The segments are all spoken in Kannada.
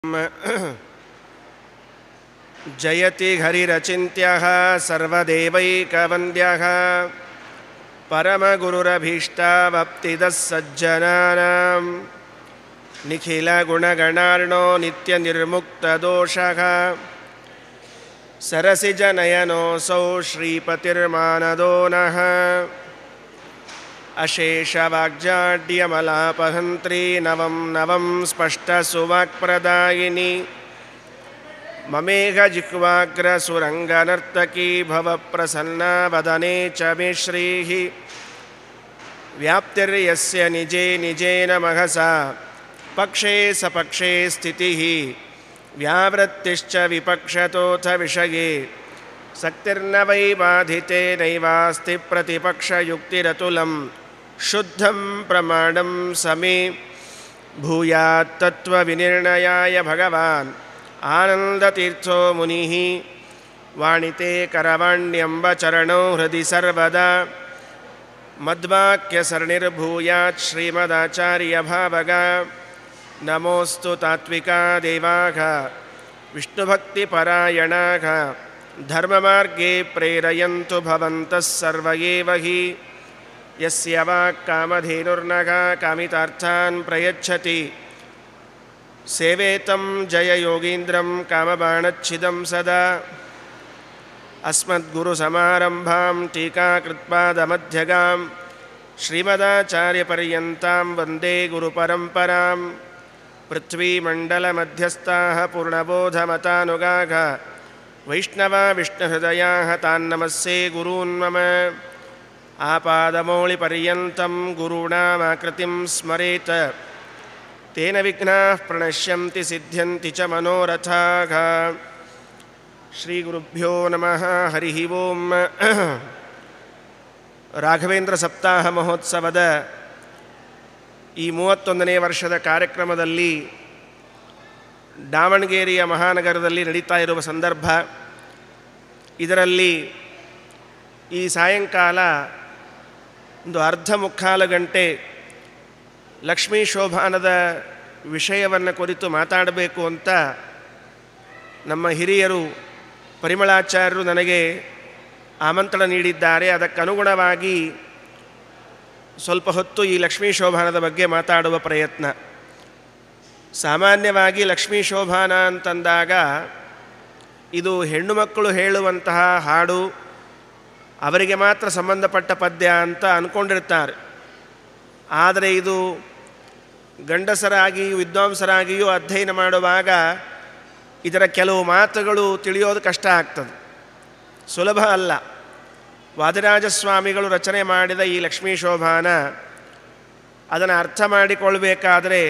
जयति हरिरचिन्त्यः सर्वदेवैकवन्द्यः परमगुरुरभीष्टावप्तिदः सज्जनानां निखिलगुणगणार्णो नित्यनिर्मुक्तदोषः सरसिजनयनोऽसौ श्रीपतिर्मानदो नः अशेषवाग्जाड्यमलापहन्त्री नवं नवं स्पष्टसुवाक्प्रदायिनी ममेघजिह्वाग्रसुरङ्गनर्तकी भवप्रसन्ना वदने च मे श्रीः व्याप्तिर्यस्य निजे निजेन महसा पक्षे सपक्षे स्थितिः व्यावृत्तिश्च विपक्षतोऽथ विषये सक्तिर्न वै बाधिते नैवास्ति प्रतिपक्षयुक्तिरतुलं शुद्धं प्रमाणं समे भूयात्तत्त्वविनिर्णयाय भगवान् आनन्दतीर्थो मुनिः वाणिते करवाण्यम्बचरणौ हृदि सर्वदा मद्वाक्यसरणिर्भूयात् श्रीमदाचार्यभावगा नमोऽस्तु तात्विका देवाघ विष्णुभक्तिपरायणाघ धर्ममार्गे प्रेरयन्तु भवन्तः सर्व एव हि यस्य वाक्कामधेनुर्नघ कामितार्थान् प्रयच्छति सेवेतं जययोगीन्द्रं कामबाणच्छिदं सदा अस्मद्गुरुसमारम्भां टीकाकृत्पादमध्यगां श्रीमदाचार्यपर्यन्तां वन्दे गुरुपरम्परां पृथ्वीमण्डलमध्यस्थाः पूर्णबोधमतानुगाः वैष्णवा विष्णुहृदयाः तान्नमस्ये गुरून् मम आपादमौलिपर्यन्तं गुरूणामाकृतिं स्मरेत् तेन विघ्नाः प्रणश्यन्ति सिद्ध्यन्ति च मनोरथाः ಶ್ರೀಗುರುಭ್ಯೋ ನಮಃ ಹರಿ ಓಂ ರಾಘವೇಂದ್ರ ಸಪ್ತಾಹ ಮಹೋತ್ಸವದ ಈ ಮೂವತ್ತೊಂದನೇ ವರ್ಷದ ಕಾರ್ಯಕ್ರಮದಲ್ಲಿ ದಾವಣಗೆರೆಯ ಮಹಾನಗರದಲ್ಲಿ ನಡೀತಾ ಇರುವ ಸಂದರ್ಭ ಇದರಲ್ಲಿ ಈ ಸಾಯಂಕಾಲ ಒಂದು ಅರ್ಧ ಮುಕ್ಕಾಲು ಗಂಟೆ ಲಕ್ಷ್ಮೀ ಶೋಭಾನದ ವಿಷಯವನ್ನು ಕುರಿತು ಮಾತಾಡಬೇಕು ಅಂತ ನಮ್ಮ ಹಿರಿಯರು ಪರಿಮಳಾಚಾರ್ಯರು ನನಗೆ ಆಮಂತ್ರಣ ನೀಡಿದ್ದಾರೆ ಅದಕ್ಕನುಗುಣವಾಗಿ ಸ್ವಲ್ಪ ಹೊತ್ತು ಈ ಲಕ್ಷ್ಮೀ ಶೋಭಾನದ ಬಗ್ಗೆ ಮಾತಾಡುವ ಪ್ರಯತ್ನ ಸಾಮಾನ್ಯವಾಗಿ ಲಕ್ಷ್ಮೀ ಶೋಭಾನ ಅಂತಂದಾಗ ಇದು ಹೆಣ್ಣು ಮಕ್ಕಳು ಹೇಳುವಂತಹ ಹಾಡು ಅವರಿಗೆ ಮಾತ್ರ ಸಂಬಂಧಪಟ್ಟ ಪದ್ಯ ಅಂತ ಅಂದ್ಕೊಂಡಿರ್ತಾರೆ ಆದರೆ ಇದು ಗಂಡಸರಾಗಿಯೂ ವಿದ್ವಾಂಸರಾಗಿಯೂ ಅಧ್ಯಯನ ಮಾಡುವಾಗ ಇದರ ಕೆಲವು ಮಾತುಗಳು ತಿಳಿಯೋದು ಕಷ್ಟ ಆಗ್ತದೆ ಸುಲಭ ಅಲ್ಲ ವಾದಿರಾಜಸ್ವಾಮಿಗಳು ರಚನೆ ಮಾಡಿದ ಈ ಲಕ್ಷ್ಮೀ ಶೋಭಾನ ಅದನ್ನು ಅರ್ಥ ಮಾಡಿಕೊಳ್ಬೇಕಾದರೆ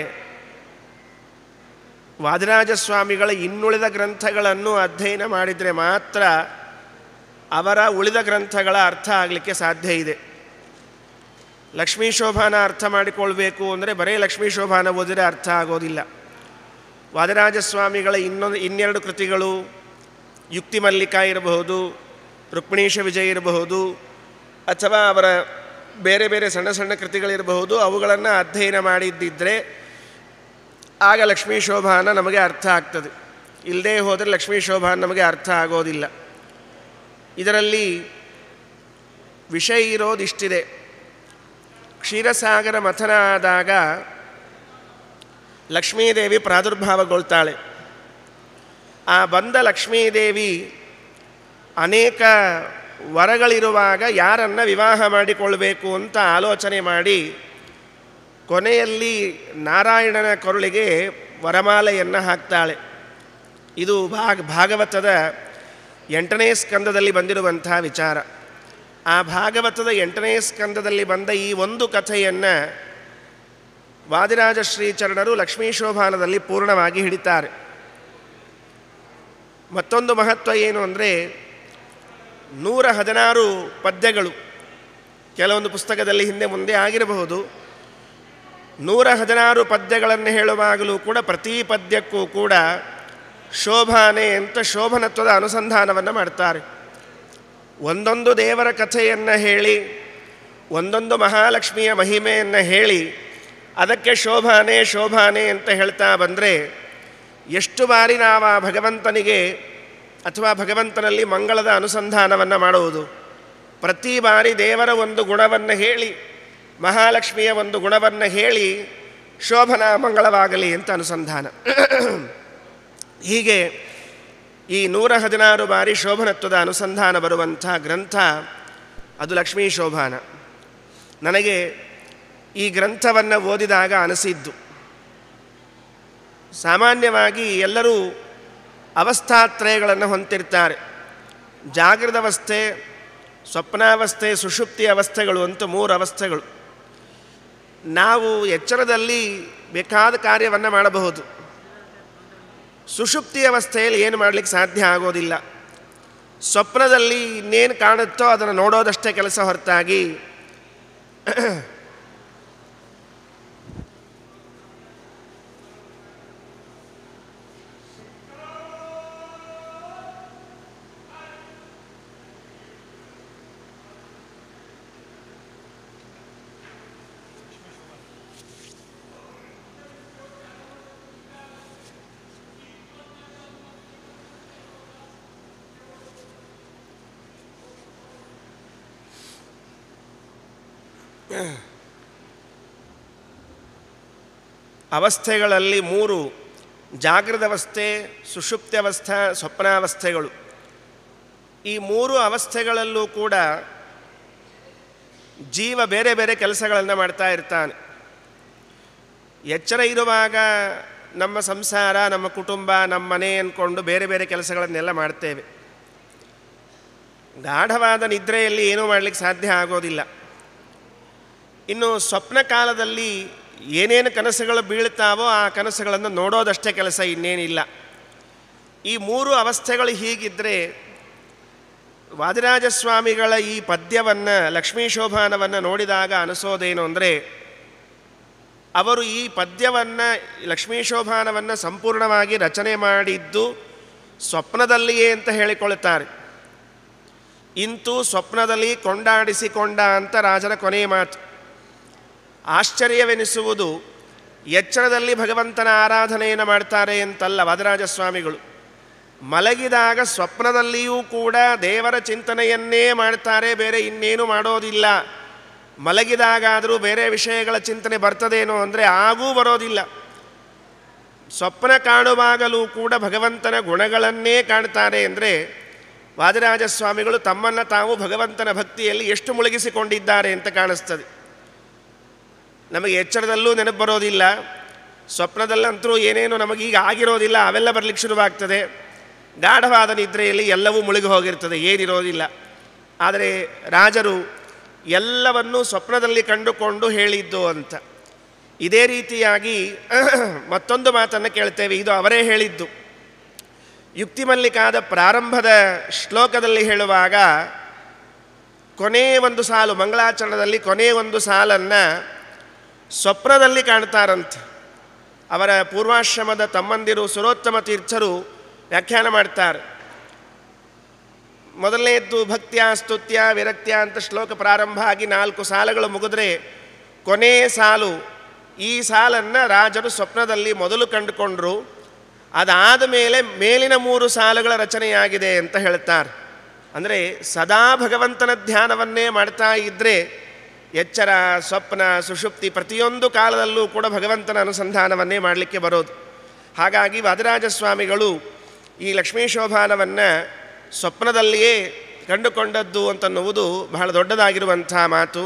ವಾದಿರಾಜಸ್ವಾಮಿಗಳ ಇನ್ನುಳಿದ ಗ್ರಂಥಗಳನ್ನು ಅಧ್ಯಯನ ಮಾಡಿದರೆ ಮಾತ್ರ ಅವರ ಉಳಿದ ಗ್ರಂಥಗಳ ಅರ್ಥ ಆಗಲಿಕ್ಕೆ ಸಾಧ್ಯ ಇದೆ ಲಕ್ಷ್ಮೀ ಶೋಭಾನ ಅರ್ಥ ಮಾಡಿಕೊಳ್ಬೇಕು ಅಂದರೆ ಬರೀ ಲಕ್ಷ್ಮೀ ಶೋಭಾನ ಓದಿದರೆ ಅರ್ಥ ಆಗೋದಿಲ್ಲ ವಾದರಾಜಸ್ವಾಮಿಗಳ ಇನ್ನೊಂದು ಇನ್ನೆರಡು ಕೃತಿಗಳು ಯುಕ್ತಿ ಮಲ್ಲಿಕ ಇರಬಹುದು ರುಕ್ಮಿಣೀಶ ವಿಜಯ ಇರಬಹುದು ಅಥವಾ ಅವರ ಬೇರೆ ಬೇರೆ ಸಣ್ಣ ಸಣ್ಣ ಕೃತಿಗಳಿರಬಹುದು ಅವುಗಳನ್ನು ಅಧ್ಯಯನ ಮಾಡಿದ್ದಿದ್ದರೆ ಆಗ ಲಕ್ಷ್ಮೀ ಶೋಭಾನ ನಮಗೆ ಅರ್ಥ ಆಗ್ತದೆ ಇಲ್ಲದೇ ಹೋದರೆ ಲಕ್ಷ್ಮೀ ಶೋಭಾನ ನಮಗೆ ಅರ್ಥ ಆಗೋದಿಲ್ಲ ಇದರಲ್ಲಿ ವಿಷಯ ಇರೋದಿಷ್ಟಿದೆ ಕ್ಷೀರಸಾಗರ ಮಥನ ಆದಾಗ ಲಕ್ಷ್ಮೀದೇವಿ ಪ್ರಾದುರ್ಭಾವಗೊಳ್ತಾಳೆ ಆ ಬಂದ ಲಕ್ಷ್ಮೀದೇವಿ ಅನೇಕ ವರಗಳಿರುವಾಗ ಯಾರನ್ನು ವಿವಾಹ ಮಾಡಿಕೊಳ್ಬೇಕು ಅಂತ ಆಲೋಚನೆ ಮಾಡಿ ಕೊನೆಯಲ್ಲಿ ನಾರಾಯಣನ ಕೊರಳಿಗೆ ವರಮಾಲೆಯನ್ನು ಹಾಕ್ತಾಳೆ ಇದು ಭಾಗ ಭಾಗವತದ ಎಂಟನೇ ಸ್ಕಂದದಲ್ಲಿ ಬಂದಿರುವಂಥ ವಿಚಾರ ಆ ಭಾಗವತದ ಎಂಟನೇ ಸ್ಕಂದದಲ್ಲಿ ಬಂದ ಈ ಒಂದು ಕಥೆಯನ್ನು ವಾದಿರಾಜ ಶ್ರೀಚರಣರು ಲಕ್ಷ್ಮೀ ಶೋಭಾನದಲ್ಲಿ ಪೂರ್ಣವಾಗಿ ಹಿಡಿತಾರೆ ಮತ್ತೊಂದು ಮಹತ್ವ ಏನು ಅಂದರೆ ನೂರ ಹದಿನಾರು ಪದ್ಯಗಳು ಕೆಲವೊಂದು ಪುಸ್ತಕದಲ್ಲಿ ಹಿಂದೆ ಮುಂದೆ ಆಗಿರಬಹುದು ನೂರ ಹದಿನಾರು ಪದ್ಯಗಳನ್ನು ಹೇಳುವಾಗಲೂ ಕೂಡ ಪ್ರತಿ ಪದ್ಯಕ್ಕೂ ಕೂಡ ಶೋಭಾನೆ ಅಂತ ಶೋಭನತ್ವದ ಅನುಸಂಧಾನವನ್ನು ಮಾಡ್ತಾರೆ ಒಂದೊಂದು ದೇವರ ಕಥೆಯನ್ನು ಹೇಳಿ ಒಂದೊಂದು ಮಹಾಲಕ್ಷ್ಮಿಯ ಮಹಿಮೆಯನ್ನು ಹೇಳಿ ಅದಕ್ಕೆ ಶೋಭಾನೆ ಶೋಭಾನೆ ಅಂತ ಹೇಳ್ತಾ ಬಂದರೆ ಎಷ್ಟು ಬಾರಿ ನಾವು ಆ ಭಗವಂತನಿಗೆ ಅಥವಾ ಭಗವಂತನಲ್ಲಿ ಮಂಗಳದ ಅನುಸಂಧಾನವನ್ನು ಮಾಡುವುದು ಪ್ರತಿ ಬಾರಿ ದೇವರ ಒಂದು ಗುಣವನ್ನು ಹೇಳಿ ಮಹಾಲಕ್ಷ್ಮಿಯ ಒಂದು ಗುಣವನ್ನು ಹೇಳಿ ಶೋಭನ ಮಂಗಳವಾಗಲಿ ಅಂತ ಅನುಸಂಧಾನ ಹೀಗೆ ಈ ನೂರ ಹದಿನಾರು ಬಾರಿ ಶೋಭನತ್ವದ ಅನುಸಂಧಾನ ಬರುವಂಥ ಗ್ರಂಥ ಅದು ಲಕ್ಷ್ಮೀ ಶೋಭಾನ ನನಗೆ ಈ ಗ್ರಂಥವನ್ನು ಓದಿದಾಗ ಅನಿಸಿದ್ದು ಸಾಮಾನ್ಯವಾಗಿ ಎಲ್ಲರೂ ಅವಸ್ಥಾತ್ರಯಗಳನ್ನು ಹೊಂದಿರ್ತಾರೆ ಜಾಗೃತ ಅವಸ್ಥೆ ಸ್ವಪ್ನಾವಸ್ಥೆ ಸುಷುಪ್ತಿ ಅವಸ್ಥೆಗಳು ಅಂತ ಮೂರು ಅವಸ್ಥೆಗಳು ನಾವು ಎಚ್ಚರದಲ್ಲಿ ಬೇಕಾದ ಕಾರ್ಯವನ್ನು ಮಾಡಬಹುದು ಸುಷುಪ್ತಿ ಅವಸ್ಥೆಯಲ್ಲಿ ಏನು ಮಾಡಲಿಕ್ಕೆ ಸಾಧ್ಯ ಆಗೋದಿಲ್ಲ ಸ್ವಪ್ನದಲ್ಲಿ ಇನ್ನೇನು ಕಾಣುತ್ತೋ ಅದನ್ನು ನೋಡೋದಷ್ಟೇ ಕೆಲಸ ಹೊರತಾಗಿ ಅವಸ್ಥೆಗಳಲ್ಲಿ ಮೂರು ಜಾಗೃತ ಅವಸ್ಥೆ ಸುಷುಪ್ತಿ ಅವಸ್ಥೆ ಸ್ವಪ್ನಾವಸ್ಥೆಗಳು ಈ ಮೂರು ಅವಸ್ಥೆಗಳಲ್ಲೂ ಕೂಡ ಜೀವ ಬೇರೆ ಬೇರೆ ಕೆಲಸಗಳನ್ನು ಮಾಡ್ತಾ ಇರ್ತಾನೆ ಎಚ್ಚರ ಇರುವಾಗ ನಮ್ಮ ಸಂಸಾರ ನಮ್ಮ ಕುಟುಂಬ ನಮ್ಮ ಮನೆ ಅಂದ್ಕೊಂಡು ಬೇರೆ ಬೇರೆ ಕೆಲಸಗಳನ್ನೆಲ್ಲ ಮಾಡ್ತೇವೆ ಗಾಢವಾದ ನಿದ್ರೆಯಲ್ಲಿ ಏನೂ ಮಾಡಲಿಕ್ಕೆ ಸಾಧ್ಯ ಆಗೋದಿಲ್ಲ ಇನ್ನು ಸ್ವಪ್ನ ಕಾಲದಲ್ಲಿ ಏನೇನು ಕನಸುಗಳು ಬೀಳ್ತಾವೋ ಆ ಕನಸುಗಳನ್ನು ನೋಡೋದಷ್ಟೇ ಕೆಲಸ ಇನ್ನೇನಿಲ್ಲ ಈ ಮೂರು ಅವಸ್ಥೆಗಳು ಹೀಗಿದ್ದರೆ ವಾದಿರಾಜಸ್ವಾಮಿಗಳ ಈ ಪದ್ಯವನ್ನು ಲಕ್ಷ್ಮೀ ಶೋಭಾನವನ್ನು ನೋಡಿದಾಗ ಅನಿಸೋದೇನು ಅಂದರೆ ಅವರು ಈ ಪದ್ಯವನ್ನು ಲಕ್ಷ್ಮೀ ಶೋಭಾನವನ್ನು ಸಂಪೂರ್ಣವಾಗಿ ರಚನೆ ಮಾಡಿದ್ದು ಸ್ವಪ್ನದಲ್ಲಿಯೇ ಅಂತ ಹೇಳಿಕೊಳ್ಳುತ್ತಾರೆ ಇಂತೂ ಸ್ವಪ್ನದಲ್ಲಿ ಕೊಂಡಾಡಿಸಿಕೊಂಡ ಅಂತ ರಾಜನ ಕೊನೆಯ ಮಾತು ಆಶ್ಚರ್ಯವೆನಿಸುವುದು ಎಚ್ಚರದಲ್ಲಿ ಭಗವಂತನ ಆರಾಧನೆಯನ್ನು ಮಾಡ್ತಾರೆ ಅಂತಲ್ಲ ವದರಾಜ ಸ್ವಾಮಿಗಳು ಮಲಗಿದಾಗ ಸ್ವಪ್ನದಲ್ಲಿಯೂ ಕೂಡ ದೇವರ ಚಿಂತನೆಯನ್ನೇ ಮಾಡ್ತಾರೆ ಬೇರೆ ಇನ್ನೇನು ಮಾಡೋದಿಲ್ಲ ಮಲಗಿದಾಗಾದರೂ ಬೇರೆ ವಿಷಯಗಳ ಚಿಂತನೆ ಬರ್ತದೇನೋ ಅಂದರೆ ಆಗೂ ಬರೋದಿಲ್ಲ ಸ್ವಪ್ನ ಕಾಣುವಾಗಲೂ ಕೂಡ ಭಗವಂತನ ಗುಣಗಳನ್ನೇ ಕಾಣ್ತಾರೆ ಅಂದರೆ ವಾದಿರಾಜ ಸ್ವಾಮಿಗಳು ತಮ್ಮನ್ನು ತಾವು ಭಗವಂತನ ಭಕ್ತಿಯಲ್ಲಿ ಎಷ್ಟು ಮುಳುಗಿಸಿಕೊಂಡಿದ್ದಾರೆ ಅಂತ ಕಾಣಿಸ್ತದೆ ನಮಗೆ ಎಚ್ಚರದಲ್ಲೂ ನೆನಪು ಬರೋದಿಲ್ಲ ಸ್ವಪ್ನದಲ್ಲಂತರೂ ಏನೇನು ನಮಗೀಗ ಆಗಿರೋದಿಲ್ಲ ಅವೆಲ್ಲ ಬರಲಿಕ್ಕೆ ಶುರುವಾಗ್ತದೆ ಗಾಢವಾದ ನಿದ್ರೆಯಲ್ಲಿ ಎಲ್ಲವೂ ಮುಳುಗಿ ಹೋಗಿರ್ತದೆ ಏನಿರೋದಿಲ್ಲ ಆದರೆ ರಾಜರು ಎಲ್ಲವನ್ನೂ ಸ್ವಪ್ನದಲ್ಲಿ ಕಂಡುಕೊಂಡು ಹೇಳಿದ್ದು ಅಂತ ಇದೇ ರೀತಿಯಾಗಿ ಮತ್ತೊಂದು ಮಾತನ್ನು ಕೇಳ್ತೇವೆ ಇದು ಅವರೇ ಹೇಳಿದ್ದು ಯುಕ್ತಿಮಲ್ಲಿಕಾದ ಪ್ರಾರಂಭದ ಶ್ಲೋಕದಲ್ಲಿ ಹೇಳುವಾಗ ಕೊನೆ ಒಂದು ಸಾಲು ಮಂಗಳಾಚರಣದಲ್ಲಿ ಕೊನೆ ಒಂದು ಸಾಲನ್ನು ಸ್ವಪ್ನದಲ್ಲಿ ಕಾಣ್ತಾರಂತೆ ಅವರ ಪೂರ್ವಾಶ್ರಮದ ತಮ್ಮಂದಿರು ಸುರೋತ್ತಮ ತೀರ್ಥರು ವ್ಯಾಖ್ಯಾನ ಮಾಡ್ತಾರೆ ಮೊದಲನೇದ್ದು ಭಕ್ತ್ಯ ಸ್ತುತ್ಯ ವಿರಕ್ತ್ಯ ಅಂತ ಶ್ಲೋಕ ಪ್ರಾರಂಭ ಆಗಿ ನಾಲ್ಕು ಸಾಲುಗಳು ಮುಗಿದ್ರೆ ಕೊನೆಯ ಸಾಲು ಈ ಸಾಲನ್ನು ರಾಜರು ಸ್ವಪ್ನದಲ್ಲಿ ಮೊದಲು ಕಂಡುಕೊಂಡ್ರು ಅದಾದ ಮೇಲೆ ಮೇಲಿನ ಮೂರು ಸಾಲುಗಳ ರಚನೆಯಾಗಿದೆ ಅಂತ ಹೇಳ್ತಾರೆ ಅಂದರೆ ಸದಾ ಭಗವಂತನ ಧ್ಯಾನವನ್ನೇ ಮಾಡ್ತಾ ಇದ್ದರೆ ಎಚ್ಚರ ಸ್ವಪ್ನ ಸುಷುಪ್ತಿ ಪ್ರತಿಯೊಂದು ಕಾಲದಲ್ಲೂ ಕೂಡ ಭಗವಂತನ ಅನುಸಂಧಾನವನ್ನೇ ಮಾಡಲಿಕ್ಕೆ ಬರೋದು ಹಾಗಾಗಿ ವಾದರಾಜ ಸ್ವಾಮಿಗಳು ಈ ಲಕ್ಷ್ಮೀ ಶೋಭಾನವನ್ನು ಸ್ವಪ್ನದಲ್ಲಿಯೇ ಕಂಡುಕೊಂಡದ್ದು ಅಂತನ್ನುವುದು ಬಹಳ ದೊಡ್ಡದಾಗಿರುವಂಥ ಮಾತು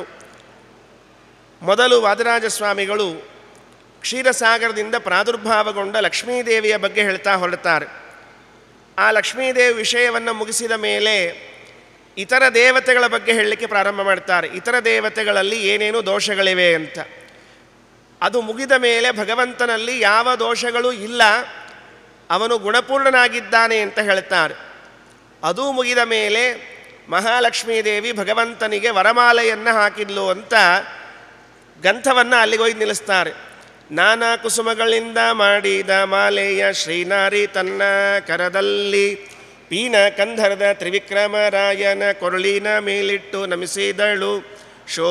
ಮೊದಲು ವಾದರಾಜ ಸ್ವಾಮಿಗಳು ಕ್ಷೀರಸಾಗರದಿಂದ ಪ್ರಾದುರ್ಭಾವಗೊಂಡ ಲಕ್ಷ್ಮೀದೇವಿಯ ಬಗ್ಗೆ ಹೇಳ್ತಾ ಹೊರಡ್ತಾರೆ ಆ ಲಕ್ಷ್ಮೀದೇವಿ ವಿಷಯವನ್ನು ಮುಗಿಸಿದ ಮೇಲೆ ಇತರ ದೇವತೆಗಳ ಬಗ್ಗೆ ಹೇಳಲಿಕ್ಕೆ ಪ್ರಾರಂಭ ಮಾಡ್ತಾರೆ ಇತರ ದೇವತೆಗಳಲ್ಲಿ ಏನೇನು ದೋಷಗಳಿವೆ ಅಂತ ಅದು ಮುಗಿದ ಮೇಲೆ ಭಗವಂತನಲ್ಲಿ ಯಾವ ದೋಷಗಳು ಇಲ್ಲ ಅವನು ಗುಣಪೂರ್ಣನಾಗಿದ್ದಾನೆ ಅಂತ ಹೇಳ್ತಾರೆ ಅದು ಮುಗಿದ ಮೇಲೆ ಮಹಾಲಕ್ಷ್ಮೀ ದೇವಿ ಭಗವಂತನಿಗೆ ವರಮಾಲೆಯನ್ನು ಹಾಕಿದ್ಲು ಅಂತ ಗ್ರಂಥವನ್ನು ಅಲ್ಲಿಗೋಗಿ ನಿಲ್ಲಿಸ್ತಾರೆ ನಾನಾ ಕುಸುಮಗಳಿಂದ ಮಾಡಿದ ಮಾಲೆಯ ಶ್ರೀನಾರಿ ತನ್ನ ಕರದಲ್ಲಿ ಪೀನ ಕಂಧರದ ತ್ರಿವಿಕ್ರಮರಾಯನ ಕೊರಳಿನ ಮೇಲಿಟ್ಟು ನಮಿಸಿದಳು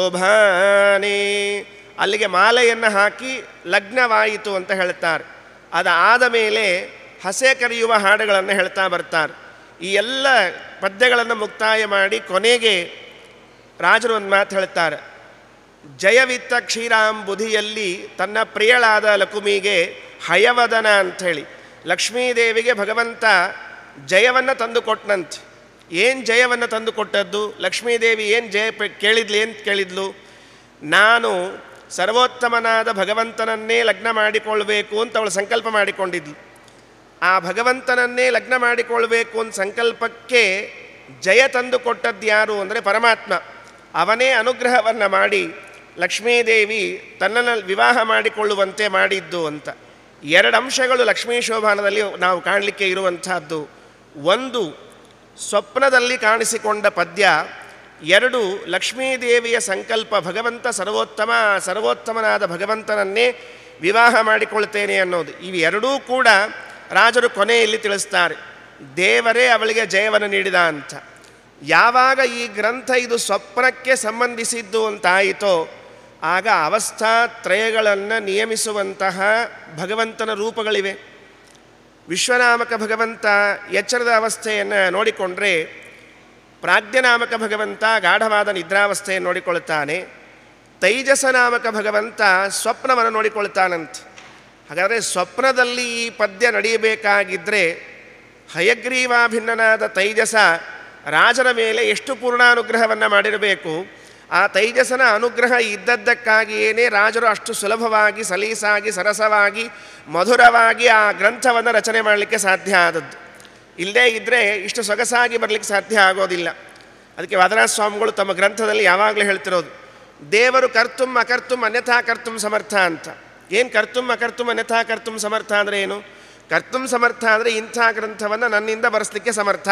ಶೋಭಾನೆ ಅಲ್ಲಿಗೆ ಮಾಲೆಯನ್ನು ಹಾಕಿ ಲಗ್ನವಾಯಿತು ಅಂತ ಹೇಳ್ತಾರೆ ಅದಾದ ಮೇಲೆ ಹಸೆ ಕರೆಯುವ ಹಾಡುಗಳನ್ನು ಹೇಳ್ತಾ ಬರ್ತಾರೆ ಈ ಎಲ್ಲ ಪದ್ಯಗಳನ್ನು ಮುಕ್ತಾಯ ಮಾಡಿ ಕೊನೆಗೆ ರಾಜರು ಒಂದು ಮಾತು ಹೇಳ್ತಾರೆ ಜಯವಿತ್ತ ಕ್ಷೀರಾಂಬುಧಿಯಲ್ಲಿ ತನ್ನ ಪ್ರಿಯಳಾದ ಲಕುಮಿಗೆ ಹಯವದನ ಅಂಥೇಳಿ ಲಕ್ಷ್ಮೀದೇವಿಗೆ ಭಗವಂತ ಜಯವನ್ನು ತಂದು ಕೊಟ್ಟನಂತೆ ಏನು ಜಯವನ್ನು ತಂದು ಕೊಟ್ಟದ್ದು ಲಕ್ಷ್ಮೀದೇವಿ ಏನು ಜಯ ಪ- ಕೇಳಿದ್ಲು ಏನು ಕೇಳಿದ್ಲು ನಾನು ಸರ್ವೋತ್ತಮನಾದ ಭಗವಂತನನ್ನೇ ಲಗ್ನ ಮಾಡಿಕೊಳ್ಬೇಕು ಅಂತ ಅವಳು ಸಂಕಲ್ಪ ಮಾಡಿಕೊಂಡಿದ್ಲು ಆ ಭಗವಂತನನ್ನೇ ಲಗ್ನ ಮಾಡಿಕೊಳ್ಬೇಕು ಅಂತ ಸಂಕಲ್ಪಕ್ಕೆ ಜಯ ತಂದು ಕೊಟ್ಟದ್ದು ಯಾರು ಅಂದರೆ ಪರಮಾತ್ಮ ಅವನೇ ಅನುಗ್ರಹವನ್ನು ಮಾಡಿ ಲಕ್ಷ್ಮೀದೇವಿ ತನ್ನನ್ನು ವಿವಾಹ ಮಾಡಿಕೊಳ್ಳುವಂತೆ ಮಾಡಿದ್ದು ಅಂತ ಎರಡು ಅಂಶಗಳು ಲಕ್ಷ್ಮೀ ಶೋಭಾನದಲ್ಲಿ ನಾವು ಕಾಣಲಿಕ್ಕೆ ಇರುವಂತಹದ್ದು ಒಂದು ಸ್ವಪ್ನದಲ್ಲಿ ಕಾಣಿಸಿಕೊಂಡ ಪದ್ಯ ಎರಡು ಲಕ್ಷ್ಮೀದೇವಿಯ ಸಂಕಲ್ಪ ಭಗವಂತ ಸರ್ವೋತ್ತಮ ಸರ್ವೋತ್ತಮನಾದ ಭಗವಂತನನ್ನೇ ವಿವಾಹ ಮಾಡಿಕೊಳ್ತೇನೆ ಅನ್ನೋದು ಇವೆರಡೂ ಕೂಡ ರಾಜರು ಕೊನೆಯಲ್ಲಿ ತಿಳಿಸ್ತಾರೆ ದೇವರೇ ಅವಳಿಗೆ ಜಯವನ್ನು ನೀಡಿದ ಅಂತ ಯಾವಾಗ ಈ ಗ್ರಂಥ ಇದು ಸ್ವಪ್ನಕ್ಕೆ ಸಂಬಂಧಿಸಿದ್ದು ಅಂತಾಯಿತೋ ಆಗ ಅವಸ್ಥಾತ್ರಯಗಳನ್ನು ನಿಯಮಿಸುವಂತಹ ಭಗವಂತನ ರೂಪಗಳಿವೆ ವಿಶ್ವನಾಮಕ ಭಗವಂತ ಎಚ್ಚರದ ಅವಸ್ಥೆಯನ್ನು ನೋಡಿಕೊಂಡ್ರೆ ಪ್ರಾಜ್ಞನಾಮಕ ಭಗವಂತ ಗಾಢವಾದ ನಿದ್ರಾವಸ್ಥೆಯನ್ನು ನೋಡಿಕೊಳ್ತಾನೆ ತೈಜಸ ನಾಮಕ ಭಗವಂತ ಸ್ವಪ್ನವನ್ನು ನೋಡಿಕೊಳ್ತಾನಂತೆ ಹಾಗಾದರೆ ಸ್ವಪ್ನದಲ್ಲಿ ಈ ಪದ್ಯ ನಡೆಯಬೇಕಾಗಿದ್ದರೆ ಹಯಗ್ರೀವಾಭಿನ್ನನಾದ ತೈಜಸ ರಾಜನ ಮೇಲೆ ಎಷ್ಟು ಪೂರ್ಣಾನುಗ್ರಹವನ್ನು ಮಾಡಿರಬೇಕು ಆ ತೈಜಸನ ಅನುಗ್ರಹ ಇದ್ದದ್ದಕ್ಕಾಗಿಯೇ ರಾಜರು ಅಷ್ಟು ಸುಲಭವಾಗಿ ಸಲೀಸಾಗಿ ಸರಸವಾಗಿ ಮಧುರವಾಗಿ ಆ ಗ್ರಂಥವನ್ನು ರಚನೆ ಮಾಡಲಿಕ್ಕೆ ಸಾಧ್ಯ ಆದದ್ದು ಇಲ್ಲದೇ ಇದ್ದರೆ ಇಷ್ಟು ಸೊಗಸಾಗಿ ಬರಲಿಕ್ಕೆ ಸಾಧ್ಯ ಆಗೋದಿಲ್ಲ ಅದಕ್ಕೆ ವಾದರಾಜ ಸ್ವಾಮಿಗಳು ತಮ್ಮ ಗ್ರಂಥದಲ್ಲಿ ಯಾವಾಗಲೂ ಹೇಳ್ತಿರೋದು ದೇವರು ಕರ್ತುಂ ಅಕರ್ತುಂ ಅನ್ಯಥಾ ಕರ್ತುಂ ಸಮರ್ಥ ಅಂತ ಏನು ಕರ್ತುಂ ಅಕರ್ತುಂ ಅನ್ಯಥಾ ಕರ್ತುಂ ಸಮರ್ಥ ಅಂದರೆ ಏನು ಕರ್ತುಂ ಸಮರ್ಥ ಅಂದರೆ ಇಂಥ ಗ್ರಂಥವನ್ನು ನನ್ನಿಂದ ಬರೆಸಲಿಕ್ಕೆ ಸಮರ್ಥ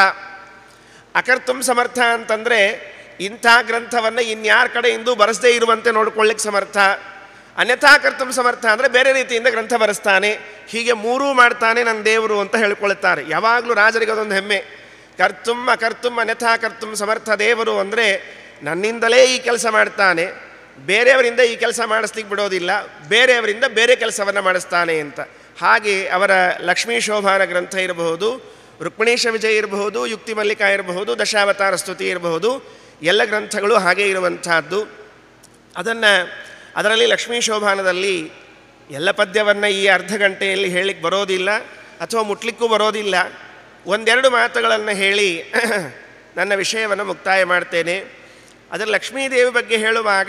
ಅಕರ್ತುಂ ಸಮರ್ಥ ಅಂತಂದರೆ ಇಂಥ ಗ್ರಂಥವನ್ನು ಇನ್ಯಾರ ಕಡೆಯಿಂದೂ ಬರೆಸದೇ ಇರುವಂತೆ ನೋಡ್ಕೊಳ್ಳಿಕ್ಕೆ ಸಮರ್ಥ ಅನ್ಯಥಾ ಕರ್ತುಂ ಸಮರ್ಥ ಅಂದರೆ ಬೇರೆ ರೀತಿಯಿಂದ ಗ್ರಂಥ ಬರೆಸ್ತಾನೆ ಹೀಗೆ ಮೂರೂ ಮಾಡ್ತಾನೆ ನನ್ನ ದೇವರು ಅಂತ ಹೇಳ್ಕೊಳ್ತಾರೆ ಯಾವಾಗಲೂ ರಾಜರಿಗೆ ಅದೊಂದು ಹೆಮ್ಮೆ ಕರ್ತುಂ ಅಕರ್ತುಂ ಅನ್ಯಥಾ ಕರ್ತುಂ ಸಮರ್ಥ ದೇವರು ಅಂದರೆ ನನ್ನಿಂದಲೇ ಈ ಕೆಲಸ ಮಾಡ್ತಾನೆ ಬೇರೆಯವರಿಂದ ಈ ಕೆಲಸ ಮಾಡಿಸ್ಲಿಕ್ಕೆ ಬಿಡೋದಿಲ್ಲ ಬೇರೆಯವರಿಂದ ಬೇರೆ ಕೆಲಸವನ್ನು ಮಾಡಿಸ್ತಾನೆ ಅಂತ ಹಾಗೆ ಅವರ ಲಕ್ಷ್ಮೀ ಶೋಭಾನ ಗ್ರಂಥ ಇರಬಹುದು ರುಕ್ಮಿಣೀಶ ವಿಜಯ ಇರಬಹುದು ಯುಕ್ತಿ ಮಲ್ಲಿಕಾ ಇರಬಹುದು ದಶಾವತಾರ ಸ್ತುತಿ ಇರಬಹುದು ಎಲ್ಲ ಗ್ರಂಥಗಳು ಹಾಗೆ ಇರುವಂತಹದ್ದು ಅದನ್ನು ಅದರಲ್ಲಿ ಲಕ್ಷ್ಮೀ ಶೋಭಾನದಲ್ಲಿ ಎಲ್ಲ ಪದ್ಯವನ್ನು ಈ ಅರ್ಧ ಗಂಟೆಯಲ್ಲಿ ಹೇಳಿಕ್ಕೆ ಬರೋದಿಲ್ಲ ಅಥವಾ ಮುಟ್ಲಿಕ್ಕೂ ಬರೋದಿಲ್ಲ ಒಂದೆರಡು ಮಾತುಗಳನ್ನು ಹೇಳಿ ನನ್ನ ವಿಷಯವನ್ನು ಮುಕ್ತಾಯ ಮಾಡ್ತೇನೆ ಅದರ ಲಕ್ಷ್ಮೀದೇವಿ ಬಗ್ಗೆ ಹೇಳುವಾಗ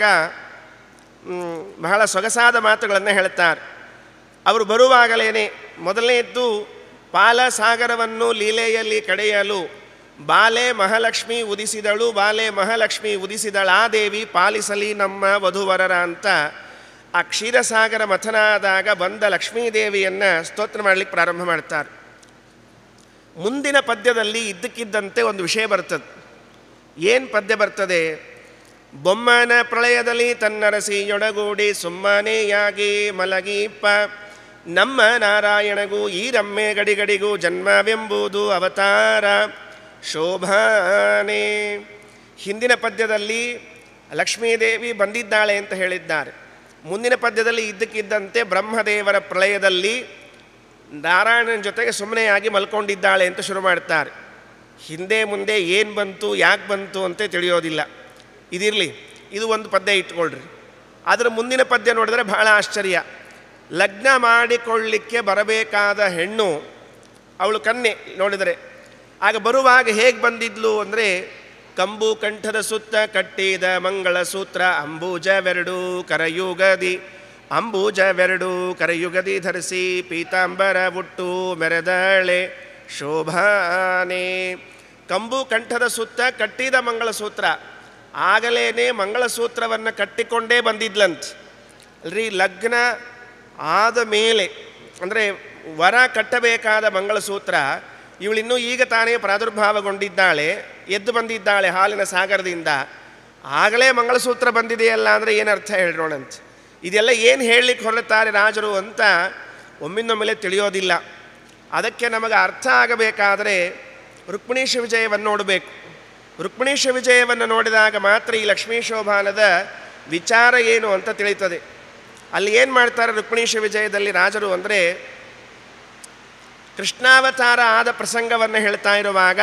ಮ್, ಬಹಳ ಸೊಗಸಾದ ಮಾತುಗಳನ್ನು ಹೇಳ್ತಾರೆ ಅವರು ಬರುವಾಗಲೇ ಮೊದಲನೇದ್ದು ಪಾಲಸಾಗರವನ್ನು ಲೀಲೆಯಲ್ಲಿ ಕಡೆಯಲು ಬಾಲೆ ಮಹಾಲಕ್ಷ್ಮಿ ಉದಿಸಿದಳು ಬಾಲೆ ಮಹಾಲಕ್ಷ್ಮಿ ಉದಿಸಿದಳಾ ದೇವಿ ಪಾಲಿಸಲಿ ನಮ್ಮ ವಧುವರರ ಅಂತ ಆ ಕ್ಷೀರಸಾಗರ ಮಥನಾದಾಗ ಬಂದ ಲಕ್ಷ್ಮೀದೇವಿಯನ್ನು ಸ್ತೋತ್ರ ಮಾಡಲಿಕ್ಕೆ ಪ್ರಾರಂಭ ಮಾಡ್ತಾರೆ ಮುಂದಿನ ಪದ್ಯದಲ್ಲಿ ಇದ್ದಕ್ಕಿದ್ದಂತೆ ಒಂದು ವಿಷಯ ಬರ್ತದೆ ಏನು ಪದ್ಯ ಬರ್ತದೆ ಬೊಮ್ಮನ ಪ್ರಳಯದಲ್ಲಿ ತನ್ನರಸಿಯೊಡಗೂಡಿ ಸುಮ್ಮನೆಯಾಗಿ ಮಲಗೀಪ ನಮ್ಮ ನಾರಾಯಣಗೂ ಈ ರಮ್ಮೆ ಗಡಿಗಡಿಗೂ ಜನ್ಮವೆಂಬುದು ಅವತಾರ ಶೋಭಾನೆ ಹಿಂದಿನ ಪದ್ಯದಲ್ಲಿ ಲಕ್ಷ್ಮೀದೇವಿ ಬಂದಿದ್ದಾಳೆ ಅಂತ ಹೇಳಿದ್ದಾರೆ ಮುಂದಿನ ಪದ್ಯದಲ್ಲಿ ಇದ್ದಕ್ಕಿದ್ದಂತೆ ಬ್ರಹ್ಮದೇವರ ಪ್ರಳಯದಲ್ಲಿ ನಾರಾಯಣನ ಜೊತೆಗೆ ಸುಮ್ಮನೆಯಾಗಿ ಮಲ್ಕೊಂಡಿದ್ದಾಳೆ ಅಂತ ಶುರು ಮಾಡ್ತಾರೆ ಹಿಂದೆ ಮುಂದೆ ಏನು ಬಂತು ಯಾಕೆ ಬಂತು ಅಂತ ತಿಳಿಯೋದಿಲ್ಲ ಇದಿರಲಿ ಇದು ಒಂದು ಪದ್ಯ ಇಟ್ಕೊಳ್ರಿ ಅದರ ಮುಂದಿನ ಪದ್ಯ ನೋಡಿದ್ರೆ ಬಹಳ ಆಶ್ಚರ್ಯ ಲಗ್ನ ಮಾಡಿಕೊಳ್ಳಿಕ್ಕೆ ಬರಬೇಕಾದ ಹೆಣ್ಣು ಅವಳು ಕನ್ಯೆ ನೋಡಿದರೆ ಆಗ ಬರುವಾಗ ಹೇಗೆ ಬಂದಿದ್ಲು ಅಂದರೆ ಕಂಬು ಕಂಠದ ಸುತ್ತ ಕಟ್ಟಿದ ಮಂಗಳ ಸೂತ್ರ ಅಂಬೂಜವೆರಡು ಕರಯುಗದಿ ಅಂಬೂಜವೆರಡು ಕರಯುಗದಿ ಧರಿಸಿ ಪೀತಾಂಬರ ಉಟ್ಟು ಮೆರೆದಳೆ ಶೋಭಾನೆ ಕಂಬು ಕಂಠದ ಸುತ್ತ ಕಟ್ಟಿದ ಮಂಗಳಸೂತ್ರ ಆಗಲೇ ಮಂಗಳಸೂತ್ರವನ್ನು ಕಟ್ಟಿಕೊಂಡೇ ಬಂದಿದ್ಲಂತೆ ಅಲ್ರಿ ಲಗ್ನ ಆದ ಮೇಲೆ ಅಂದರೆ ವರ ಕಟ್ಟಬೇಕಾದ ಮಂಗಳಸೂತ್ರ ಇವಳಿನ್ನೂ ಈಗ ತಾನೇ ಪ್ರಾದುರ್ಭಾವಗೊಂಡಿದ್ದಾಳೆ ಎದ್ದು ಬಂದಿದ್ದಾಳೆ ಹಾಲಿನ ಸಾಗರದಿಂದ ಆಗಲೇ ಮಂಗಳಸೂತ್ರ ಬಂದಿದೆಯಲ್ಲ ಅಂದರೆ ಏನು ಅರ್ಥ ಹೇಳೋಣಂತೆ ಇದೆಲ್ಲ ಏನು ಹೇಳಲಿಕ್ಕೆ ಹೊರತಾರೆ ರಾಜರು ಅಂತ ಒಮ್ಮಿಂದೊಮ್ಮೆಲೆ ತಿಳಿಯೋದಿಲ್ಲ ಅದಕ್ಕೆ ನಮಗೆ ಅರ್ಥ ಆಗಬೇಕಾದರೆ ರುಕ್ಮಿಣೀಶ ವಿಜಯವನ್ನು ನೋಡಬೇಕು ರುಕ್ಮಿಣೀಶ ವಿಜಯವನ್ನು ನೋಡಿದಾಗ ಮಾತ್ರ ಈ ಲಕ್ಷ್ಮೀ ಶೋಭಾನದ ವಿಚಾರ ಏನು ಅಂತ ತಿಳಿತದೆ ಅಲ್ಲಿ ಏನು ಮಾಡ್ತಾರೆ ರುಕ್ಮಿಣೀಶ ವಿಜಯದಲ್ಲಿ ರಾಜರು ಅಂದರೆ ಕೃಷ್ಣಾವತಾರ ಆದ ಪ್ರಸಂಗವನ್ನು ಹೇಳ್ತಾ ಇರುವಾಗ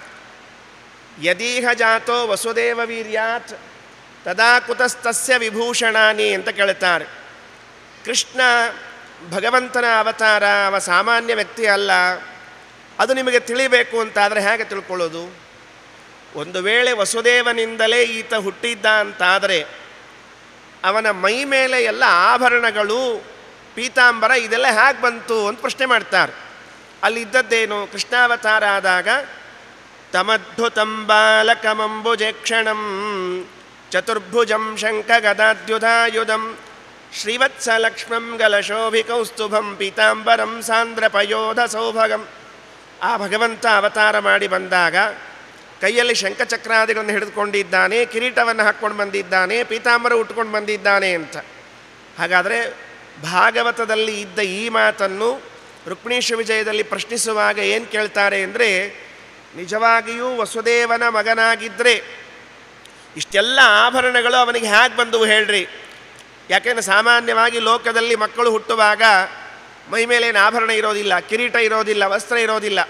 ಯದೀಹ ಜಾತೋ ವಸುದೇವ ವೀರ್ಯಾತ್ ತದಾ ಕುತಸ್ತಸ್ಯ ವಿಭೂಷಣಾನಿ ಅಂತ ಕೇಳ್ತಾರೆ ಕೃಷ್ಣ ಭಗವಂತನ ಅವತಾರ ಅವ ಸಾಮಾನ್ಯ ವ್ಯಕ್ತಿ ಅಲ್ಲ ಅದು ನಿಮಗೆ ತಿಳಿಬೇಕು ಅಂತಾದರೆ ಹೇಗೆ ತಿಳ್ಕೊಳ್ಳೋದು ಒಂದು ವೇಳೆ ವಸುದೇವನಿಂದಲೇ ಈತ ಹುಟ್ಟಿದ್ದ ಅಂತಾದರೆ ಅವನ ಮೈ ಮೇಲೆ ಎಲ್ಲ ಆಭರಣಗಳು ಪೀತಾಂಬರ ಇದೆಲ್ಲ ಹೇಗೆ ಬಂತು ಅಂತ ಪ್ರಶ್ನೆ ಮಾಡ್ತಾರೆ ಅಲ್ಲಿ ಇದ್ದದ್ದೇನು ಕೃಷ್ಣಾವತಾರ ಆದಾಗ ತಮದ್ಭುತಂ ಬಾಲಕಮಂಬುಜೇಕ್ಷಣಂ ಚತುರ್ಭುಜಂ ಶಂಖ ಗದಾದ್ಯುಧಾಯುಧಂ ಶ್ರೀವತ್ಸಲಕ್ಷ್ಮಂ ಗಲಶೋಭಿಕೌಸ್ತುಭಂ ಪೀತಾಂಬರಂ ಸಾಂದ್ರಪಯೋಧ ಸೌಭಗಂ ಆ ಭಗವಂತ ಅವತಾರ ಮಾಡಿ ಬಂದಾಗ ಕೈಯಲ್ಲಿ ಶಂಖಚಕ್ರಾದಿಗಳನ್ನು ಹಿಡಿದುಕೊಂಡಿದ್ದಾನೆ ಕಿರೀಟವನ್ನು ಹಾಕ್ಕೊಂಡು ಬಂದಿದ್ದಾನೆ ಪೀತಾಂಬರ ಉಟ್ಕೊಂಡು ಬಂದಿದ್ದಾನೆ ಅಂತ ಹಾಗಾದರೆ ಭಾಗವತದಲ್ಲಿ ಇದ್ದ ಈ ಮಾತನ್ನು ರುಕ್ಮಿಣೀಶ ವಿಜಯದಲ್ಲಿ ಪ್ರಶ್ನಿಸುವಾಗ ಏನು ಕೇಳ್ತಾರೆ ಅಂದರೆ ನಿಜವಾಗಿಯೂ ವಸುದೇವನ ಮಗನಾಗಿದ್ದರೆ ಇಷ್ಟೆಲ್ಲ ಆಭರಣಗಳು ಅವನಿಗೆ ಹೇಗೆ ಬಂದವು ಹೇಳ್ರಿ ಯಾಕೆಂದರೆ ಸಾಮಾನ್ಯವಾಗಿ ಲೋಕದಲ್ಲಿ ಮಕ್ಕಳು ಹುಟ್ಟುವಾಗ ಮೈ ಮೇಲೇನು ಆಭರಣ ಇರೋದಿಲ್ಲ ಕಿರೀಟ ಇರೋದಿಲ್ಲ ವಸ್ತ್ರ ಇರೋದಿಲ್ಲ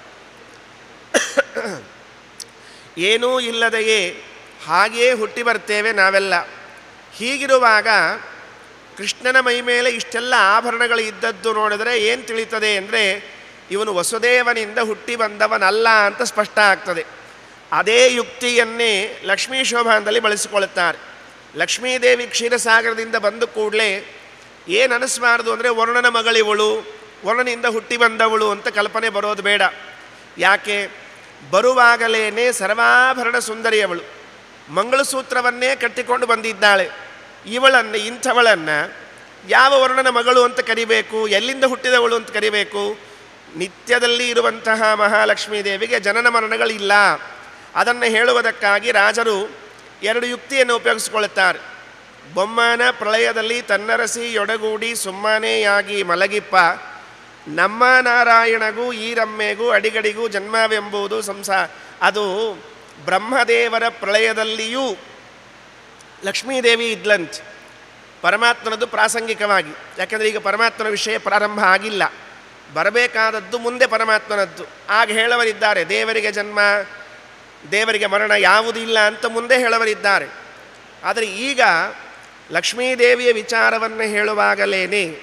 ಏನೂ ಇಲ್ಲದೆಯೇ ಹಾಗೆಯೇ ಹುಟ್ಟಿ ಬರ್ತೇವೆ ನಾವೆಲ್ಲ ಹೀಗಿರುವಾಗ ಕೃಷ್ಣನ ಮೈ ಮೇಲೆ ಇಷ್ಟೆಲ್ಲ ಆಭರಣಗಳು ಇದ್ದದ್ದು ನೋಡಿದರೆ ಏನು ತಿಳಿತದೆ ಅಂದರೆ ಇವನು ವಸುದೇವನಿಂದ ಹುಟ್ಟಿ ಬಂದವನಲ್ಲ ಅಂತ ಸ್ಪಷ್ಟ ಆಗ್ತದೆ ಅದೇ ಯುಕ್ತಿಯನ್ನೇ ಲಕ್ಷ್ಮೀ ಶೋಭಾನದಲ್ಲಿ ಬಳಸಿಕೊಳ್ಳುತ್ತಾರೆ ಲಕ್ಷ್ಮೀದೇವಿ ಕ್ಷೀರಸಾಗರದಿಂದ ಬಂದ ಕೂಡಲೇ ಏನು ಅನಿಸ್ಬಾರ್ದು ಅಂದರೆ ವರ್ಣನ ಮಗಳಿವಳು ವರ್ಣನಿಂದ ಹುಟ್ಟಿ ಬಂದವಳು ಅಂತ ಕಲ್ಪನೆ ಬರೋದು ಬೇಡ ಯಾಕೆ ಬರುವಾಗಲೇ ಸರ್ವಾಭರಣ ಸುಂದರಿಯವಳು ಮಂಗಳಸೂತ್ರವನ್ನೇ ಕಟ್ಟಿಕೊಂಡು ಬಂದಿದ್ದಾಳೆ ಇವಳನ್ನು ಇಂಥವಳನ್ನು ಯಾವ ವರ್ಣನ ಮಗಳು ಅಂತ ಕರಿಬೇಕು ಎಲ್ಲಿಂದ ಹುಟ್ಟಿದವಳು ಅಂತ ಕರಿಬೇಕು ನಿತ್ಯದಲ್ಲಿ ಇರುವಂತಹ ಮಹಾಲಕ್ಷ್ಮೀ ದೇವಿಗೆ ಜನನ ಮರಣಗಳಿಲ್ಲ ಅದನ್ನು ಹೇಳುವುದಕ್ಕಾಗಿ ರಾಜರು ಎರಡು ಯುಕ್ತಿಯನ್ನು ಉಪಯೋಗಿಸಿಕೊಳ್ಳುತ್ತಾರೆ ಬೊಮ್ಮನ ಪ್ರಳಯದಲ್ಲಿ ತನ್ನರಸಿ ಯೊಡಗೂಡಿ ಸುಮ್ಮನೆಯಾಗಿ ಮಲಗಿಪ್ಪ ನಮ್ಮ ನಾರಾಯಣಗೂ ಈ ರಮ್ಮೆಗೂ ಅಡಿಗಡಿಗೂ ಜನ್ಮವೆಂಬುದು ಸಂಸಾ ಅದು ಬ್ರಹ್ಮದೇವರ ಪ್ರಳಯದಲ್ಲಿಯೂ ಲಕ್ಷ್ಮೀದೇವಿ ಇದ್ಲಂತೆ ಪರಮಾತ್ಮನದು ಪ್ರಾಸಂಗಿಕವಾಗಿ ಯಾಕೆಂದರೆ ಈಗ ಪರಮಾತ್ಮನ ವಿಷಯ ಪ್ರಾರಂಭ ಆಗಿಲ್ಲ ಬರಬೇಕಾದದ್ದು ಮುಂದೆ ಪರಮಾತ್ಮನದ್ದು ಆಗ ಹೇಳವರಿದ್ದಾರೆ ದೇವರಿಗೆ ಜನ್ಮ ದೇವರಿಗೆ ಮರಣ ಯಾವುದಿಲ್ಲ ಅಂತ ಮುಂದೆ ಹೇಳವರಿದ್ದಾರೆ ಆದರೆ ಈಗ ಲಕ್ಷ್ಮೀದೇವಿಯ ವಿಚಾರವನ್ನು ಹೇಳುವಾಗಲೇ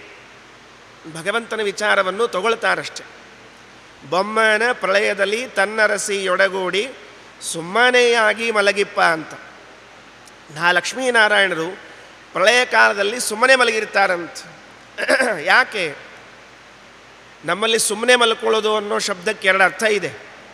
ಭಗವಂತನ ವಿಚಾರವನ್ನು ತಗೊಳ್ತಾರಷ್ಟೆ ಬೊಮ್ಮನ ಪ್ರಳಯದಲ್ಲಿ ತನ್ನರಸಿಯೊಡಗೂಡಿ ಸುಮ್ಮನೆಯಾಗಿ ಮಲಗಿಪ್ಪ ಅಂತ ನಾ ಲಕ್ಷ್ಮೀನಾರಾಯಣರು ಪ್ರಳಯ ಕಾಲದಲ್ಲಿ ಸುಮ್ಮನೆ ಮಲಗಿರ್ತಾರಂತ ಯಾಕೆ ನಮ್ಮಲ್ಲಿ ಸುಮ್ಮನೆ ಮಲ್ಕೊಳ್ಳೋದು ಅನ್ನೋ ಶಬ್ದಕ್ಕೆ ಎರಡು ಅರ್ಥ ಇದೆ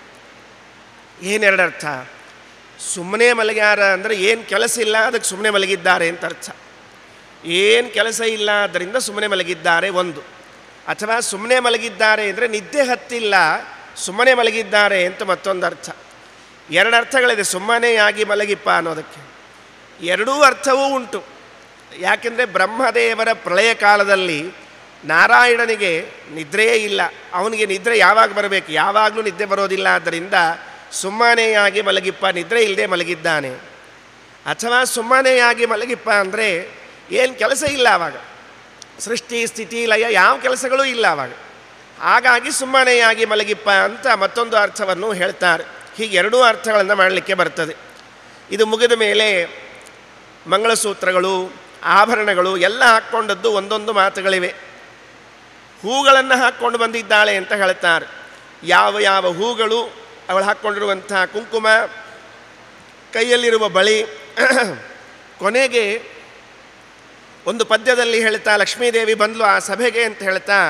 ಏನೆರಡು ಅರ್ಥ ಸುಮ್ಮನೆ ಮಲಗ್ಯಾರ ಅಂದರೆ ಏನು ಕೆಲಸ ಇಲ್ಲ ಅದಕ್ಕೆ ಸುಮ್ಮನೆ ಮಲಗಿದ್ದಾರೆ ಅಂತ ಅರ್ಥ ಏನು ಕೆಲಸ ಇಲ್ಲ ಆದ್ದರಿಂದ ಸುಮ್ಮನೆ ಮಲಗಿದ್ದಾರೆ ಒಂದು ಅಥವಾ ಸುಮ್ಮನೆ ಮಲಗಿದ್ದಾರೆ ಅಂದರೆ ನಿದ್ದೆ ಹತ್ತಿಲ್ಲ ಸುಮ್ಮನೆ ಮಲಗಿದ್ದಾರೆ ಅಂತ ಮತ್ತೊಂದು ಅರ್ಥ ಎರಡು ಅರ್ಥಗಳಿದೆ ಸುಮ್ಮನೆಯಾಗಿ ಮಲಗಿಪ್ಪ ಅನ್ನೋದಕ್ಕೆ ಎರಡೂ ಅರ್ಥವೂ ಉಂಟು ಯಾಕೆಂದರೆ ಬ್ರಹ್ಮದೇವರ ಪ್ರಳಯ ಕಾಲದಲ್ಲಿ ನಾರಾಯಣನಿಗೆ ನಿದ್ರೆಯೇ ಇಲ್ಲ ಅವನಿಗೆ ನಿದ್ರೆ ಯಾವಾಗ ಬರಬೇಕು ಯಾವಾಗಲೂ ನಿದ್ದೆ ಬರೋದಿಲ್ಲ ಆದ್ದರಿಂದ ಸುಮ್ಮನೆಯಾಗಿ ಮಲಗಿಪ್ಪ ನಿದ್ರೆ ಇಲ್ಲದೆ ಮಲಗಿದ್ದಾನೆ ಅಥವಾ ಸುಮ್ಮನೆಯಾಗಿ ಮಲಗಿಪ್ಪ ಅಂದರೆ ಏನು ಕೆಲಸ ಇಲ್ಲ ಆವಾಗ ಸೃಷ್ಟಿ ಸ್ಥಿತಿ ಲಯ ಯಾವ ಕೆಲಸಗಳೂ ಇಲ್ಲ ಆವಾಗ ಹಾಗಾಗಿ ಸುಮ್ಮನೆಯಾಗಿ ಮಲಗಿಪ್ಪ ಅಂತ ಮತ್ತೊಂದು ಅರ್ಥವನ್ನು ಹೇಳ್ತಾರೆ ಹೀಗೆ ಎರಡೂ ಅರ್ಥಗಳನ್ನು ಮಾಡಲಿಕ್ಕೆ ಬರ್ತದೆ ಇದು ಮುಗಿದ ಮೇಲೆ ಮಂಗಳಸೂತ್ರಗಳು ಆಭರಣಗಳು ಎಲ್ಲ ಹಾಕ್ಕೊಂಡದ್ದು ಒಂದೊಂದು ಮಾತುಗಳಿವೆ ಹೂಗಳನ್ನು ಹಾಕ್ಕೊಂಡು ಬಂದಿದ್ದಾಳೆ ಅಂತ ಹೇಳ್ತಾರೆ ಯಾವ ಯಾವ ಹೂಗಳು ಅವಳು ಹಾಕ್ಕೊಂಡಿರುವಂಥ ಕುಂಕುಮ ಕೈಯಲ್ಲಿರುವ ಬಳಿ ಕೊನೆಗೆ ಒಂದು ಪದ್ಯದಲ್ಲಿ ಹೇಳ್ತಾ ಲಕ್ಷ್ಮೀದೇವಿ ಬಂದ್ಲು ಆ ಸಭೆಗೆ ಅಂತ ಹೇಳ್ತಾ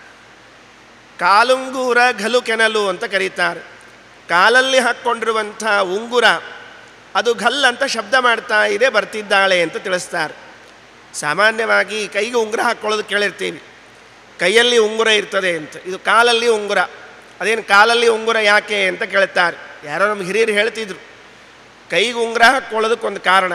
ಕಾಲುಂಗೂರ ಘಲು ಕೆನಲು ಅಂತ ಕರೀತಾರೆ ಕಾಲಲ್ಲಿ ಹಾಕ್ಕೊಂಡಿರುವಂಥ ಉಂಗುರ ಅದು ಘಲ್ ಅಂತ ಶಬ್ದ ಮಾಡ್ತಾ ಇದೆ ಬರ್ತಿದ್ದಾಳೆ ಅಂತ ತಿಳಿಸ್ತಾರೆ ಸಾಮಾನ್ಯವಾಗಿ ಕೈಗೆ ಉಂಗುರ ಹಾಕ್ಕೊಳ್ಳೋದು ಕೇಳಿರ್ತೀವಿ ಕೈಯಲ್ಲಿ ಉಂಗುರ ಇರ್ತದೆ ಅಂತ ಇದು ಕಾಲಲ್ಲಿ ಉಂಗುರ ಅದೇನು ಕಾಲಲ್ಲಿ ಉಂಗುರ ಯಾಕೆ ಅಂತ ಕೇಳ್ತಾರೆ ಯಾರೋ ನಮ್ಮ ಹಿರಿಯರು ಹೇಳ್ತಿದ್ರು ಕೈಗೆ ಉಂಗುರ ಹಾಕ್ಕೊಳ್ಳೋದಕ್ಕೊಂದು ಕಾರಣ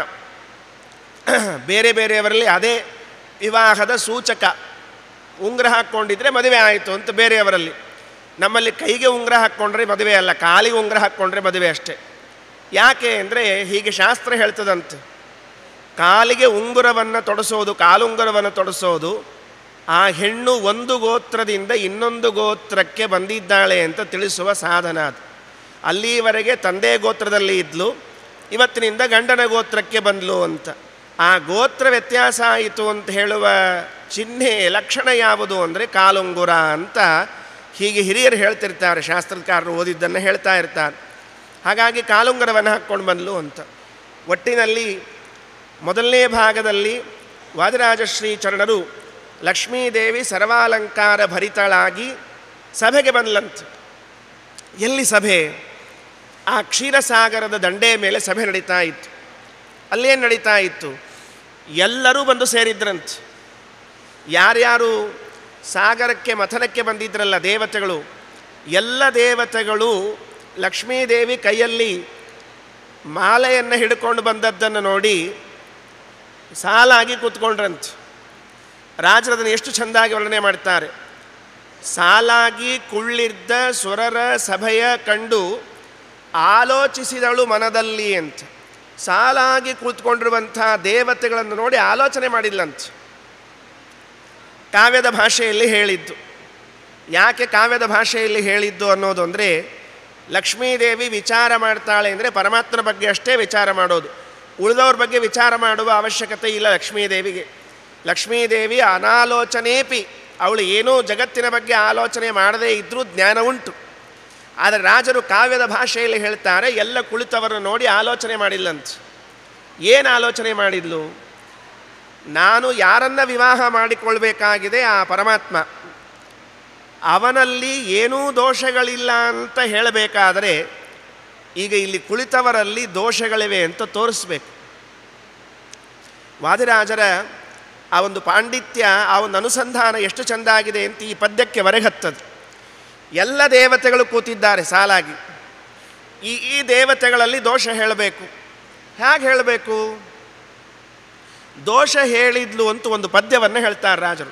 ಬೇರೆ ಬೇರೆಯವರಲ್ಲಿ ಅದೇ ವಿವಾಹದ ಸೂಚಕ ಉಂಗುರ ಹಾಕ್ಕೊಂಡಿದ್ರೆ ಮದುವೆ ಆಯಿತು ಅಂತ ಬೇರೆಯವರಲ್ಲಿ ನಮ್ಮಲ್ಲಿ ಕೈಗೆ ಉಂಗುರ ಹಾಕ್ಕೊಂಡ್ರೆ ಮದುವೆ ಅಲ್ಲ ಕಾಲಿಗೆ ಉಂಗುರ ಹಾಕ್ಕೊಂಡ್ರೆ ಮದುವೆ ಅಷ್ಟೇ ಯಾಕೆ ಅಂದರೆ ಹೀಗೆ ಶಾಸ್ತ್ರ ಹೇಳ್ತದಂತೆ ಕಾಲಿಗೆ ಉಂಗುರವನ್ನು ತೊಡಸೋದು ಕಾಲುಂಗುರವನ್ನು ತೊಡಸೋದು ಆ ಹೆಣ್ಣು ಒಂದು ಗೋತ್ರದಿಂದ ಇನ್ನೊಂದು ಗೋತ್ರಕ್ಕೆ ಬಂದಿದ್ದಾಳೆ ಅಂತ ತಿಳಿಸುವ ಸಾಧನ ಅದು ಅಲ್ಲಿವರೆಗೆ ತಂದೆ ಗೋತ್ರದಲ್ಲಿ ಇದ್ಲು ಇವತ್ತಿನಿಂದ ಗಂಡನ ಗೋತ್ರಕ್ಕೆ ಬಂದ್ಲು ಅಂತ ಆ ಗೋತ್ರ ವ್ಯತ್ಯಾಸ ಆಯಿತು ಅಂತ ಹೇಳುವ ಚಿಹ್ನೆ ಲಕ್ಷಣ ಯಾವುದು ಅಂದರೆ ಕಾಲುಂಗುರ ಅಂತ ಹೀಗೆ ಹಿರಿಯರು ಹೇಳ್ತಿರ್ತಾರೆ ಶಾಸ್ತ್ರಕಾರರು ಓದಿದ್ದನ್ನು ಹೇಳ್ತಾ ಇರ್ತಾರೆ ಹಾಗಾಗಿ ಕಾಲುಂಗುರವನ್ನು ಹಾಕ್ಕೊಂಡು ಬಂದ್ಲು ಅಂತ ಒಟ್ಟಿನಲ್ಲಿ ಮೊದಲನೇ ಭಾಗದಲ್ಲಿ ವಾದಿರಾಜಶ್ರೀ ಚರಣರು ಲಕ್ಷ್ಮೀದೇವಿ ಸರ್ವಾಲಂಕಾರ ಭರಿತಳಾಗಿ ಸಭೆಗೆ ಬಂದ್ಲಂತ ಎಲ್ಲಿ ಸಭೆ ಆ ಕ್ಷೀರಸಾಗರದ ದಂಡೆ ಮೇಲೆ ಸಭೆ ನಡೀತಾ ಇತ್ತು ಅಲ್ಲೇನು ನಡೀತಾ ಇತ್ತು ಎಲ್ಲರೂ ಬಂದು ಸೇರಿದ್ರಂತ ಯಾರ್ಯಾರು ಸಾಗರಕ್ಕೆ ಮಥನಕ್ಕೆ ಬಂದಿದ್ರಲ್ಲ ದೇವತೆಗಳು ಎಲ್ಲ ದೇವತೆಗಳು ಲಕ್ಷ್ಮೀದೇವಿ ಕೈಯಲ್ಲಿ ಮಾಲೆಯನ್ನು ಹಿಡ್ಕೊಂಡು ಬಂದದ್ದನ್ನು ನೋಡಿ ಸಾಲಾಗಿ ಕೂತ್ಕೊಂಡ್ರಂತ ರಾಜರದನ್ನು ಎಷ್ಟು ಚೆಂದಾಗಿ ವರ್ಣನೆ ಮಾಡ್ತಾರೆ ಸಾಲಾಗಿ ಕುಳ್ಳಿದ್ದ ಸುರರ ಸಭೆಯ ಕಂಡು ಆಲೋಚಿಸಿದಳು ಮನದಲ್ಲಿ ಅಂತ ಸಾಲಾಗಿ ಕೂತ್ಕೊಂಡಿರುವಂಥ ದೇವತೆಗಳನ್ನು ನೋಡಿ ಆಲೋಚನೆ ಮಾಡಿಲ್ಲಂತ ಕಾವ್ಯದ ಭಾಷೆಯಲ್ಲಿ ಹೇಳಿದ್ದು ಯಾಕೆ ಕಾವ್ಯದ ಭಾಷೆಯಲ್ಲಿ ಹೇಳಿದ್ದು ಅನ್ನೋದು ಅಂದರೆ ಲಕ್ಷ್ಮೀದೇವಿ ವಿಚಾರ ಮಾಡ್ತಾಳೆ ಅಂದರೆ ಪರಮಾತ್ಮನ ಬಗ್ಗೆ ಅಷ್ಟೇ ವಿಚಾರ ಮಾಡೋದು ಉಳಿದವ್ರ ಬಗ್ಗೆ ವಿಚಾರ ಮಾಡುವ ಅವಶ್ಯಕತೆ ಇಲ್ಲ ಲಕ್ಷ್ಮೀದೇವಿಗೆ ಲಕ್ಷ್ಮೀದೇವಿ ಅನಾಲೋಚನೇಪಿ ಅವಳು ಏನೂ ಜಗತ್ತಿನ ಬಗ್ಗೆ ಆಲೋಚನೆ ಮಾಡದೇ ಇದ್ದರೂ ಜ್ಞಾನ ಉಂಟು ಆದರೆ ರಾಜರು ಕಾವ್ಯದ ಭಾಷೆಯಲ್ಲಿ ಹೇಳ್ತಾರೆ ಎಲ್ಲ ಕುಳಿತವರನ್ನು ನೋಡಿ ಆಲೋಚನೆ ಮಾಡಿಲ್ಲಂತ ಏನು ಆಲೋಚನೆ ಮಾಡಿದ್ಲು ನಾನು ಯಾರನ್ನ ವಿವಾಹ ಮಾಡಿಕೊಳ್ಬೇಕಾಗಿದೆ ಆ ಪರಮಾತ್ಮ ಅವನಲ್ಲಿ ಏನೂ ದೋಷಗಳಿಲ್ಲ ಅಂತ ಹೇಳಬೇಕಾದರೆ ಈಗ ಇಲ್ಲಿ ಕುಳಿತವರಲ್ಲಿ ದೋಷಗಳಿವೆ ಅಂತ ತೋರಿಸ್ಬೇಕು ವಾದಿರಾಜರ ಆ ಒಂದು ಪಾಂಡಿತ್ಯ ಆ ಒಂದು ಅನುಸಂಧಾನ ಎಷ್ಟು ಚೆಂದಾಗಿದೆ ಅಂತ ಈ ಪದ್ಯಕ್ಕೆ ಹೊರಗತ್ತದು ಎಲ್ಲ ದೇವತೆಗಳು ಕೂತಿದ್ದಾರೆ ಸಾಲಾಗಿ ಈ ಈ ದೇವತೆಗಳಲ್ಲಿ ದೋಷ ಹೇಳಬೇಕು ಹೇಗೆ ಹೇಳಬೇಕು ದೋಷ ಹೇಳಿದ್ಲು ಅಂತ ಒಂದು ಪದ್ಯವನ್ನು ಹೇಳ್ತಾರೆ ರಾಜರು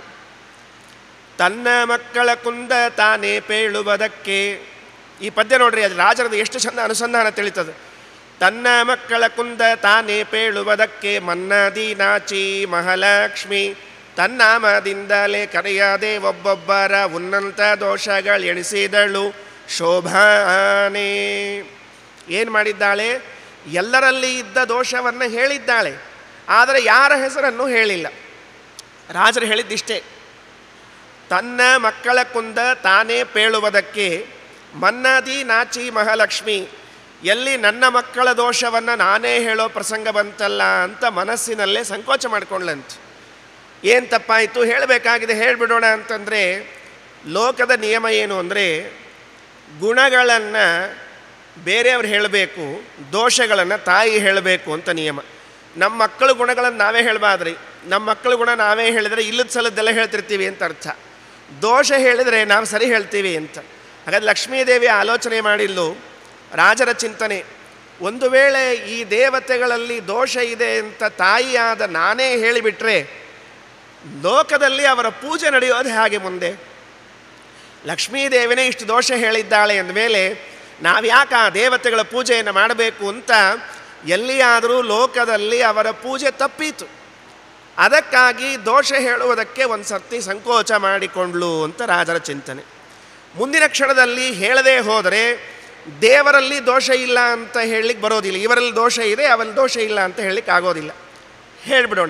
ತನ್ನ ಮಕ್ಕಳ ಕುಂದ ತಾನೇ ಪೇಳುವುದಕ್ಕೆ ಈ ಪದ್ಯ ನೋಡ್ರಿ ಅದು ರಾಜರದು ಎಷ್ಟು ಚಂದ ಅನುಸಂಧಾನ ತಿಳಿತದೆ ತನ್ನ ಮಕ್ಕಳ ಕುಂದ ತಾನೇ ಪೇಳುವುದಕ್ಕೆ ಮನ್ನದಿ ನಾಚಿ ಮಹಾಲಕ್ಷ್ಮಿ ತನ್ನಾಮದಿಂದಲೇ ಕರೆಯದೆ ಒಬ್ಬೊಬ್ಬರ ಉನ್ನತ ದೋಷಗಳು ಎಣಿಸಿದಳು ಶೋಭಾನೆ ಏನು ಮಾಡಿದ್ದಾಳೆ ಎಲ್ಲರಲ್ಲಿ ಇದ್ದ ದೋಷವನ್ನು ಹೇಳಿದ್ದಾಳೆ ಆದರೆ ಯಾರ ಹೆಸರನ್ನು ಹೇಳಿಲ್ಲ ರಾಜರು ಹೇಳಿದ್ದಿಷ್ಟೇ ತನ್ನ ಮಕ್ಕಳ ಕುಂದ ತಾನೇ ಪೇಳುವುದಕ್ಕೆ ಮನ್ನದಿ ನಾಚಿ ಮಹಾಲಕ್ಷ್ಮಿ ಎಲ್ಲಿ ನನ್ನ ಮಕ್ಕಳ ದೋಷವನ್ನು ನಾನೇ ಹೇಳೋ ಪ್ರಸಂಗ ಬಂತಲ್ಲ ಅಂತ ಮನಸ್ಸಿನಲ್ಲೇ ಸಂಕೋಚ ಮಾಡ್ಕೊಂಡ್ಲಂತ ಏನು ತಪ್ಪಾಯಿತು ಹೇಳಬೇಕಾಗಿದೆ ಹೇಳಿಬಿಡೋಣ ಅಂತಂದರೆ ಲೋಕದ ನಿಯಮ ಏನು ಅಂದರೆ ಗುಣಗಳನ್ನು ಬೇರೆಯವ್ರು ಹೇಳಬೇಕು ದೋಷಗಳನ್ನು ತಾಯಿ ಹೇಳಬೇಕು ಅಂತ ನಿಯಮ ನಮ್ಮ ಮಕ್ಕಳ ಗುಣಗಳನ್ನು ನಾವೇ ಹೇಳಬಾದ್ರಿ ನಮ್ಮ ಮಕ್ಕಳ ಗುಣ ನಾವೇ ಹೇಳಿದರೆ ಇಲ್ಲದ ಸಲದ್ದೆಲ್ಲ ಹೇಳ್ತಿರ್ತೀವಿ ಅಂತ ಅರ್ಥ ದೋಷ ಹೇಳಿದರೆ ನಾವು ಸರಿ ಹೇಳ್ತೀವಿ ಅಂತ ಹಾಗಾದ್ರೆ ಲಕ್ಷ್ಮೀದೇವಿ ಆಲೋಚನೆ ಮಾಡಿಲ್ಲು ರಾಜರ ಚಿಂತನೆ ಒಂದು ವೇಳೆ ಈ ದೇವತೆಗಳಲ್ಲಿ ದೋಷ ಇದೆ ಅಂತ ತಾಯಿಯಾದ ನಾನೇ ಹೇಳಿಬಿಟ್ರೆ ಲೋಕದಲ್ಲಿ ಅವರ ಪೂಜೆ ನಡೆಯೋದು ಹಾಗೆ ಮುಂದೆ ಲಕ್ಷ್ಮೀದೇವಿನೇ ಇಷ್ಟು ದೋಷ ಹೇಳಿದ್ದಾಳೆ ಅಂದಮೇಲೆ ನಾವ್ಯಾಕೆ ಆ ದೇವತೆಗಳ ಪೂಜೆಯನ್ನು ಮಾಡಬೇಕು ಅಂತ ಎಲ್ಲಿಯಾದರೂ ಲೋಕದಲ್ಲಿ ಅವರ ಪೂಜೆ ತಪ್ಪೀತು ಅದಕ್ಕಾಗಿ ದೋಷ ಹೇಳುವುದಕ್ಕೆ ಒಂದು ಸರ್ತಿ ಸಂಕೋಚ ಮಾಡಿಕೊಂಡ್ಲು ಅಂತ ರಾಜರ ಚಿಂತನೆ ಮುಂದಿನ ಕ್ಷಣದಲ್ಲಿ ಹೇಳದೇ ಹೋದರೆ ದೇವರಲ್ಲಿ ದೋಷ ಇಲ್ಲ ಅಂತ ಹೇಳಲಿಕ್ಕೆ ಬರೋದಿಲ್ಲ ಇವರಲ್ಲಿ ದೋಷ ಇದೆ ಅವರಲ್ಲಿ ದೋಷ ಇಲ್ಲ ಅಂತ ಹೇಳಲಿಕ್ಕೆ ಆಗೋದಿಲ್ಲ ಹೇಳಿಬಿಡೋಣ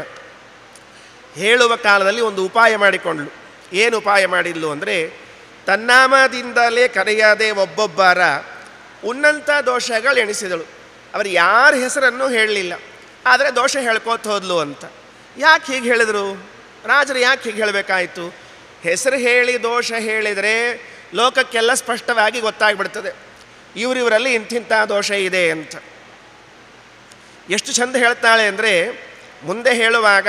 ಹೇಳುವ ಕಾಲದಲ್ಲಿ ಒಂದು ಉಪಾಯ ಮಾಡಿಕೊಂಡ್ಲು ಏನು ಉಪಾಯ ಮಾಡಿದ್ಲು ಅಂದರೆ ತನ್ನಾಮದಿಂದಲೇ ಕರೆಯದೆ ಒಬ್ಬೊಬ್ಬರ ಉನ್ನತ ದೋಷಗಳು ಎಣಿಸಿದಳು ಅವರು ಯಾರ ಹೆಸರನ್ನು ಹೇಳಲಿಲ್ಲ ಆದರೆ ದೋಷ ಹೇಳ್ಕೋತ ಹೋದ್ಲು ಅಂತ ಯಾಕೆ ಹೀಗೆ ಹೇಳಿದರು ರಾಜರು ಯಾಕೆ ಹೀಗೆ ಹೇಳಬೇಕಾಯಿತು ಹೆಸರು ಹೇಳಿ ದೋಷ ಹೇಳಿದರೆ ಲೋಕಕ್ಕೆಲ್ಲ ಸ್ಪಷ್ಟವಾಗಿ ಗೊತ್ತಾಗ್ಬಿಡ್ತದೆ ಇವರಿವರಲ್ಲಿ ಇಂತಿಂಥ ದೋಷ ಇದೆ ಅಂತ ಎಷ್ಟು ಚಂದ ಹೇಳ್ತಾಳೆ ಅಂದರೆ ಮುಂದೆ ಹೇಳುವಾಗ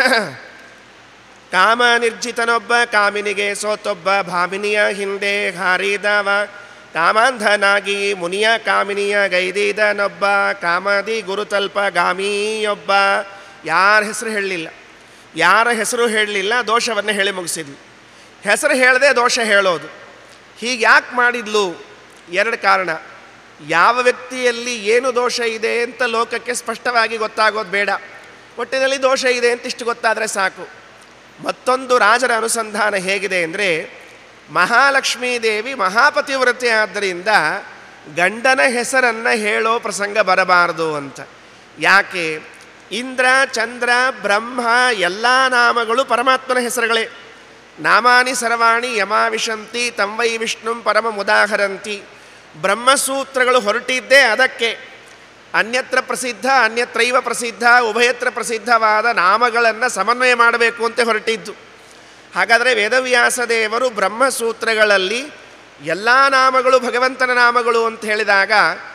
ಕಾಮ ನಿರ್ಜಿತನೊಬ್ಬ ಕಾಮಿನಿಗೆ ಸೋತೊಬ್ಬ ಭಾಮಿನಿಯ ಹಿಂದೆ ಹಾರಿದವ ಕಾಮಾಂಧನಾಗಿ ಮುನಿಯ ಕಾಮಿನಿಯ ಗೈದಿದನೊಬ್ಬ ಕಾಮದಿ ಗುರುತಲ್ಪ ಗಾಮಿಯೊಬ್ಬ ಯಾರ ಹೆಸರು ಹೇಳಲಿಲ್ಲ ಯಾರ ಹೆಸರು ಹೇಳಲಿಲ್ಲ ದೋಷವನ್ನು ಹೇಳಿ ಮುಗಿಸಿದ್ಲು ಹೆಸರು ಹೇಳದೆ ದೋಷ ಹೇಳೋದು ಹೀಗೆ ಯಾಕೆ ಮಾಡಿದ್ಲು ಎರಡು ಕಾರಣ ಯಾವ ವ್ಯಕ್ತಿಯಲ್ಲಿ ಏನು ದೋಷ ಇದೆ ಅಂತ ಲೋಕಕ್ಕೆ ಸ್ಪಷ್ಟವಾಗಿ ಗೊತ್ತಾಗೋದು ಬೇಡ ಒಟ್ಟಿನಲ್ಲಿ ದೋಷ ಇದೆ ಅಂತ ಇಷ್ಟು ಗೊತ್ತಾದರೆ ಸಾಕು ಮತ್ತೊಂದು ರಾಜರ ಅನುಸಂಧಾನ ಹೇಗಿದೆ ಅಂದರೆ ಮಹಾಲಕ್ಷ್ಮೀ ದೇವಿ ಮಹಾಪತಿವ್ರತೆ ಆದ್ದರಿಂದ ಗಂಡನ ಹೆಸರನ್ನು ಹೇಳೋ ಪ್ರಸಂಗ ಬರಬಾರದು ಅಂತ ಯಾಕೆ ಇಂದ್ರ ಚಂದ್ರ ಬ್ರಹ್ಮ ಎಲ್ಲ ನಾಮಗಳು ಪರಮಾತ್ಮನ ಹೆಸರುಗಳೇ ನಾಮಾನಿ ಸರ್ವಾಣಿ ಯಮಾವಿಶಂತಿ ತಂವೈ ವಿಷ್ಣು ಪರಮ ಮುದಾಹರಂತಿ ಬ್ರಹ್ಮಸೂತ್ರಗಳು ಹೊರಟಿದ್ದೇ ಅದಕ್ಕೆ ಅನ್ಯತ್ರ ಪ್ರಸಿದ್ಧ ಅನ್ಯತ್ರೈವ ಪ್ರಸಿದ್ಧ ಉಭಯತ್ರ ಪ್ರಸಿದ್ಧವಾದ ನಾಮಗಳನ್ನು ಸಮನ್ವಯ ಮಾಡಬೇಕು ಅಂತ ಹೊರಟಿದ್ದು ಹಾಗಾದರೆ ವೇದವ್ಯಾಸ ದೇವರು ಬ್ರಹ್ಮಸೂತ್ರಗಳಲ್ಲಿ ಎಲ್ಲ ನಾಮಗಳು ಭಗವಂತನ ನಾಮಗಳು ಅಂತ ಹೇಳಿದಾಗ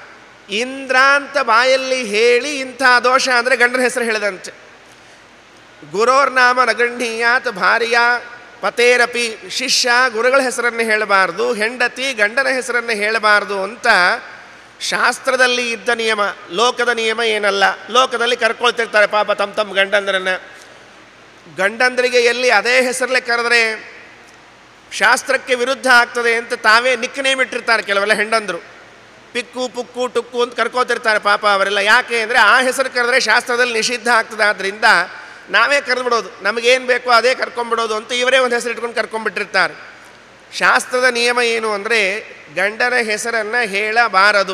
ಇಂದ್ರ ಅಂತ ಬಾಯಲ್ಲಿ ಹೇಳಿ ಇಂಥ ದೋಷ ಅಂದರೆ ಗಂಡನ ಹೆಸರು ಹೇಳಿದಂತೆ ಗುರೋರ್ನಾಮ ನಗಣ್ಯೀಯಾತ್ ಭಾರ್ಯ ಪತೇರಪಿ ಶಿಷ್ಯ ಗುರುಗಳ ಹೆಸರನ್ನು ಹೇಳಬಾರ್ದು ಹೆಂಡತಿ ಗಂಡನ ಹೆಸರನ್ನು ಹೇಳಬಾರ್ದು ಅಂತ ಶಾಸ್ತ್ರದಲ್ಲಿ ಇದ್ದ ನಿಯಮ ಲೋಕದ ನಿಯಮ ಏನಲ್ಲ ಲೋಕದಲ್ಲಿ ಕರ್ಕೊಳ್ತಿರ್ತಾರೆ ಪಾಪ ತಮ್ಮ ತಮ್ಮ ಗಂಡಂದ್ರನ್ನು ಗಂಡಂದರಿಗೆ ಎಲ್ಲಿ ಅದೇ ಹೆಸರಲ್ಲೇ ಕರೆದ್ರೆ ಶಾಸ್ತ್ರಕ್ಕೆ ವಿರುದ್ಧ ಆಗ್ತದೆ ಅಂತ ತಾವೇ ನಿಕ್ ನೇಮ್ ಇಟ್ಟಿರ್ತಾರೆ ಕೆಲವೆಲ್ಲ ಹೆಂಡಂದರು ಪಿಕ್ಕು ಪುಕ್ಕು ಟುಕ್ಕು ಅಂತ ಕರ್ಕೋತಿರ್ತಾರೆ ಪಾಪ ಅವರೆಲ್ಲ ಯಾಕೆ ಅಂದರೆ ಆ ಹೆಸರು ಕರೆದ್ರೆ ಶಾಸ್ತ್ರದಲ್ಲಿ ನಿಷಿದ್ಧ ಆಗ್ತದೆ ಆದ್ದರಿಂದ ನಾವೇ ಕರೆದ್ಬಿಡೋದು ನಮಗೇನು ಬೇಕೋ ಅದೇ ಕರ್ಕೊಂಬಿಡೋದು ಅಂತ ಇವರೇ ಒಂದು ಹೆಸರು ಇಟ್ಕೊಂಡು ಕರ್ಕೊಂಡ್ಬಿಟ್ಟಿರ್ತಾರೆ ಶಾಸ್ತ್ರದ ನಿಯಮ ಏನು ಅಂದರೆ ಗಂಡನ ಹೆಸರನ್ನು ಹೇಳಬಾರದು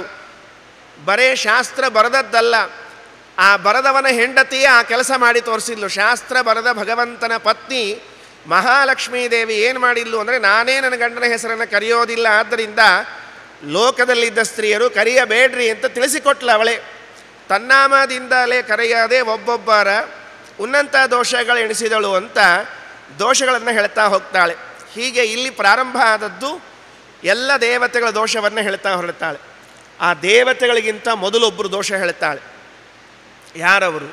ಬರೇ ಶಾಸ್ತ್ರ ಬರೆದದ್ದಲ್ಲ ಆ ಬರೆದವನ ಹೆಂಡತಿಯೇ ಆ ಕೆಲಸ ಮಾಡಿ ತೋರಿಸಿದ್ಲು ಶಾಸ್ತ್ರ ಬರೆದ ಭಗವಂತನ ಪತ್ನಿ ಮಹಾಲಕ್ಷ್ಮೀ ದೇವಿ ಏನು ಮಾಡಿದ್ಲು ಅಂದರೆ ನಾನೇ ನನ್ನ ಗಂಡನ ಹೆಸರನ್ನು ಕರೆಯೋದಿಲ್ಲ ಆದ್ದರಿಂದ ಲೋಕದಲ್ಲಿದ್ದ ಸ್ತ್ರೀಯರು ಕರೆಯಬೇಡ್ರಿ ಅಂತ ತಿಳಿಸಿಕೊಟ್ಲು ಅವಳೇ ತನ್ನಾಮದಿಂದಲೇ ಕರೆಯದೆ ಒಬ್ಬೊಬ್ಬರ ಉನ್ನತ ದೋಷಗಳು ಎಣಿಸಿದಳು ಅಂತ ದೋಷಗಳನ್ನು ಹೇಳ್ತಾ ಹೋಗ್ತಾಳೆ ಹೀಗೆ ಇಲ್ಲಿ ಪ್ರಾರಂಭ ಆದದ್ದು ಎಲ್ಲ ದೇವತೆಗಳ ದೋಷವನ್ನು ಹೇಳ್ತಾ ಹೊರಡ್ತಾಳೆ ಆ ದೇವತೆಗಳಿಗಿಂತ ಮೊದಲೊಬ್ಬರು ದೋಷ ಹೇಳ್ತಾಳೆ ಯಾರವರು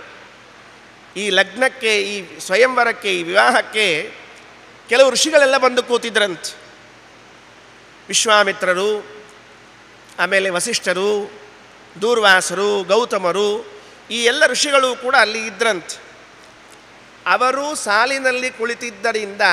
ಈ ಲಗ್ನಕ್ಕೆ ಈ ಸ್ವಯಂವರಕ್ಕೆ ಈ ವಿವಾಹಕ್ಕೆ ಕೆಲವು ಋಷಿಗಳೆಲ್ಲ ಬಂದು ಕೂತಿದ್ರಂತೆ ವಿಶ್ವಾಮಿತ್ರರು ಆಮೇಲೆ ವಸಿಷ್ಠರು ದೂರ್ವಾಸರು ಗೌತಮರು ಈ ಎಲ್ಲ ಋಷಿಗಳು ಕೂಡ ಅಲ್ಲಿ ಇದ್ರಂತೆ ಅವರು ಸಾಲಿನಲ್ಲಿ ಕುಳಿತಿದ್ದರಿಂದ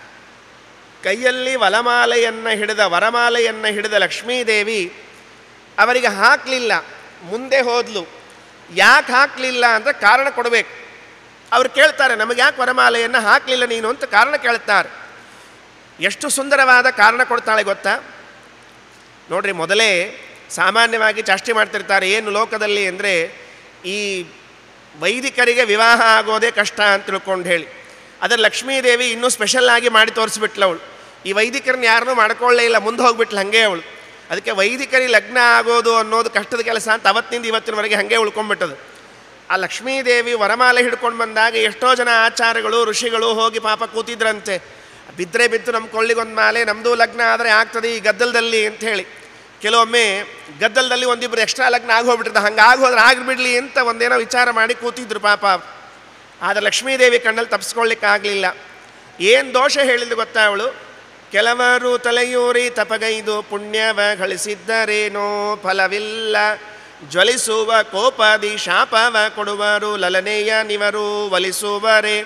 ಕೈಯಲ್ಲಿ ವಲಮಾಲೆಯನ್ನು ಹಿಡಿದ ವರಮಾಲೆಯನ್ನು ಹಿಡಿದ ಲಕ್ಷ್ಮೀದೇವಿ ಅವರಿಗೆ ಹಾಕಲಿಲ್ಲ ಮುಂದೆ ಹೋದ್ಲು ಯಾಕೆ ಹಾಕಲಿಲ್ಲ ಅಂದರೆ ಕಾರಣ ಕೊಡಬೇಕು ಅವ್ರು ಕೇಳ್ತಾರೆ ನಮಗೆ ಯಾಕೆ ವರಮಾಲೆಯನ್ನು ಹಾಕಲಿಲ್ಲ ನೀನು ಅಂತ ಕಾರಣ ಕೇಳ್ತಾರೆ ಎಷ್ಟು ಸುಂದರವಾದ ಕಾರಣ ಕೊಡ್ತಾಳೆ ಗೊತ್ತಾ ನೋಡ್ರಿ ಮೊದಲೇ ಸಾಮಾನ್ಯವಾಗಿ ಚಾಷ್ಟೆ ಮಾಡ್ತಿರ್ತಾರೆ ಏನು ಲೋಕದಲ್ಲಿ ಅಂದರೆ ಈ ವೈದಿಕರಿಗೆ ವಿವಾಹ ಆಗೋದೇ ಕಷ್ಟ ಅಂತ ತಿಳ್ಕೊಂಡು ಹೇಳಿ ಅದರ ಲಕ್ಷ್ಮೀದೇವಿ ಇನ್ನೂ ಸ್ಪೆಷಲ್ ಆಗಿ ಮಾಡಿ ತೋರಿಸ್ಬಿಟ್ಲು ಅವಳು ಈ ವೈದಿಕರನ್ನ ಯಾರನ್ನೂ ಮಾಡ್ಕೊಳ್ಳೇ ಇಲ್ಲ ಮುಂದೆ ಹೋಗ್ಬಿಟ್ಲು ಹಾಗೆ ಅವಳು ಅದಕ್ಕೆ ವೈದಿಕರಿಗೆ ಲಗ್ನ ಆಗೋದು ಅನ್ನೋದು ಕಷ್ಟದ ಕೆಲಸ ಅಂತ ಅವತ್ತಿಂದ ಇವತ್ತಿನವರೆಗೆ ಹಾಗೆ ಉಳ್ಕೊಂಡ್ಬಿಟ್ಟದು ಆ ಲಕ್ಷ್ಮೀದೇವಿ ವರಮಾಲೆ ಹಿಡ್ಕೊಂಡು ಬಂದಾಗ ಎಷ್ಟೋ ಜನ ಆಚಾರಗಳು ಋಷಿಗಳು ಹೋಗಿ ಪಾಪ ಕೂತಿದ್ರಂತೆ ಬಿದ್ದರೆ ಬಿದ್ದು ನಮ್ಮ ಕೊಳ್ಳಿಗೊಂದು ಮಾಲೆ ನಮ್ಮದು ಲಗ್ನ ಆದರೆ ಆಗ್ತದೆ ಈ ಗದ್ದಲದಲ್ಲಿ ಅಂತ ಹೇಳಿ ಕೆಲವೊಮ್ಮೆ ಗದ್ದಲದಲ್ಲಿ ಒಂದಿಬ್ಬರು ಎಕ್ಸ್ಟ್ರಾ ಲಗ್ನ ಆಗೋಗ್ಬಿಟ್ಟಿರ್ತ ಹಂಗೆ ಆಗೋದ್ರೆ ಆಗಿಬಿಡ್ಲಿ ಅಂತ ಒಂದೇನೋ ವಿಚಾರ ಮಾಡಿ ಕೂತಿದ್ರು ಪಾಪ ಆದರೆ ಲಕ್ಷ್ಮೀದೇವಿ ಕಣ್ಣಲ್ಲಿ ತಪ್ಪಿಸ್ಕೊಳ್ಳಿಕ್ಕಾಗಲಿಲ್ಲ ಏನು ದೋಷ ಹೇಳಿದ್ದು ಗೊತ್ತಾ ಅವಳು ಕೆಲವರು ತಲೆಯೂರಿ ತಪಗೈದು ಪುಣ್ಯವ ಗಳಿಸಿದ್ದರೇನೋ ಫಲವಿಲ್ಲ ಜ್ವಲಿಸುವ ಕೋಪದಿ ಶಾಪವ ಕೊಡುವರು ಲಲನೆಯ ನಿವರು ಒಲಿಸುವರೆ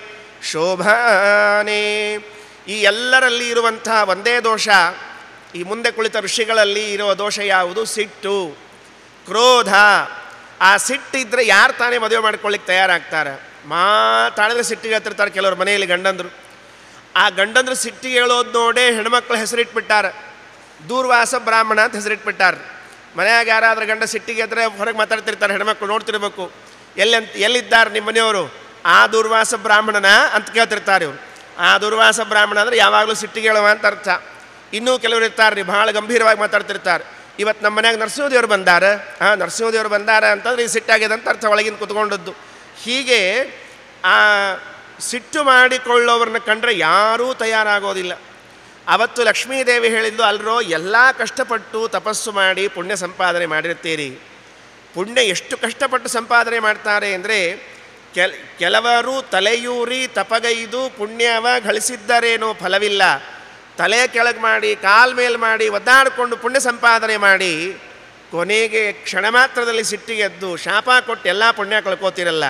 ಶೋಭಾನೆ ಈ ಎಲ್ಲರಲ್ಲಿ ಇರುವಂತಹ ಒಂದೇ ದೋಷ ಈ ಮುಂದೆ ಕುಳಿತ ಋಷಿಗಳಲ್ಲಿ ಇರುವ ದೋಷ ಯಾವುದು ಸಿಟ್ಟು ಕ್ರೋಧ ಆ ಸಿಟ್ಟಿದ್ರೆ ಯಾರು ತಾನೇ ಮದುವೆ ಮಾಡ್ಕೊಳ್ಳಿಕ್ಕೆ ತಯಾರಾಗ್ತಾರೆ ಮಾತಾಡಿದ್ರೆ ಸಿಟ್ಟಿಗೆ ಹತ್ತಿರ್ತಾರೆ ಕೆಲವ್ರ ಮನೆಯಲ್ಲಿ ಗಂಡಂದರು ಆ ಗಂಡಂದ್ರು ಸಿಟ್ಟಿಗೆ ಹೇಳೋದು ನೋಡೇ ಹೆಣ್ಮಕ್ಳ ಹೆಸರಿಟ್ಬಿಟ್ಟಾರೆ ದೂರ್ವಾಸ ಬ್ರಾಹ್ಮಣ ಅಂತ ಹೆಸರಿಟ್ಬಿಟ್ಟಾರೆ ಮನೆಯಾಗ ಯಾರಾದ್ರೂ ಗಂಡ ಸಿಟ್ಟಿಗೆ ಎದ್ರೆ ಹೊರಗೆ ಮಾತಾಡ್ತಿರ್ತಾರೆ ಹೆಣ್ಮಕ್ಳು ನೋಡ್ತಿರ್ಬೇಕು ಎಲ್ಲಂತ ಎಲ್ಲಿದ್ದಾರೆ ನಿಮ್ಮ ಮನೆಯವರು ಆ ದುರ್ವಾಸ ಬ್ರಾಹ್ಮಣನ ಅಂತ ಕೇಳ್ತಿರ್ತಾರೆ ಇವರು ಆ ದುರ್ವಾಸ ಬ್ರಾಹ್ಮಣ ಅಂದರೆ ಯಾವಾಗಲೂ ಸಿಟ್ಟಿಗೆ ಹೇಳುವ ಅಂತ ಅರ್ಥ ಇನ್ನೂ ಕೆಲವರು ಇರ್ತಾರೆ ರೀ ಭಾಳ ಗಂಭೀರವಾಗಿ ಮಾತಾಡ್ತಿರ್ತಾರೆ ಇವತ್ತು ನಮ್ಮ ಮನ್ಯಾಗ ನರಸಿಂಹದೇವ್ರು ಬಂದಾರ ಹಾಂ ನರಸಿಂಹದೇವ್ರು ಬಂದಾರ ಅಂತಂದ್ರೆ ಈ ಸಿಟ್ಟಾಗಿದೆ ಅಂತ ಅರ್ಥ ಒಳಗಿನ ಕುತ್ಕೊಂಡದ್ದು ಹೀಗೆ ಆ ಸಿಟ್ಟು ಮಾಡಿಕೊಳ್ಳೋವ್ರನ್ನ ಕಂಡ್ರೆ ಯಾರೂ ತಯಾರಾಗೋದಿಲ್ಲ ಅವತ್ತು ಲಕ್ಷ್ಮೀದೇವಿ ಹೇಳಿದ್ದು ಅಲ್ರೋ ಎಲ್ಲ ಕಷ್ಟಪಟ್ಟು ತಪಸ್ಸು ಮಾಡಿ ಪುಣ್ಯ ಸಂಪಾದನೆ ಮಾಡಿರ್ತೀರಿ ಪುಣ್ಯ ಎಷ್ಟು ಕಷ್ಟಪಟ್ಟು ಸಂಪಾದನೆ ಮಾಡ್ತಾರೆ ಅಂದರೆ ಕೆಲ ಕೆಲವರು ತಲೆಯೂರಿ ತಪಗೈದು ಪುಣ್ಯವ ಗಳಿಸಿದ್ದರೇನೋ ಫಲವಿಲ್ಲ ತಲೆ ಕೆಳಗೆ ಮಾಡಿ ಕಾಲ್ ಮೇಲೆ ಮಾಡಿ ಒದ್ದಾಡಿಕೊಂಡು ಪುಣ್ಯ ಸಂಪಾದನೆ ಮಾಡಿ ಕೊನೆಗೆ ಕ್ಷಣ ಮಾತ್ರದಲ್ಲಿ ಸಿಟ್ಟಿಗೆದ್ದು ಶಾಪ ಕೊಟ್ಟು ಎಲ್ಲ ಪುಣ್ಯ ಕಳ್ಕೋತಿರಲ್ಲ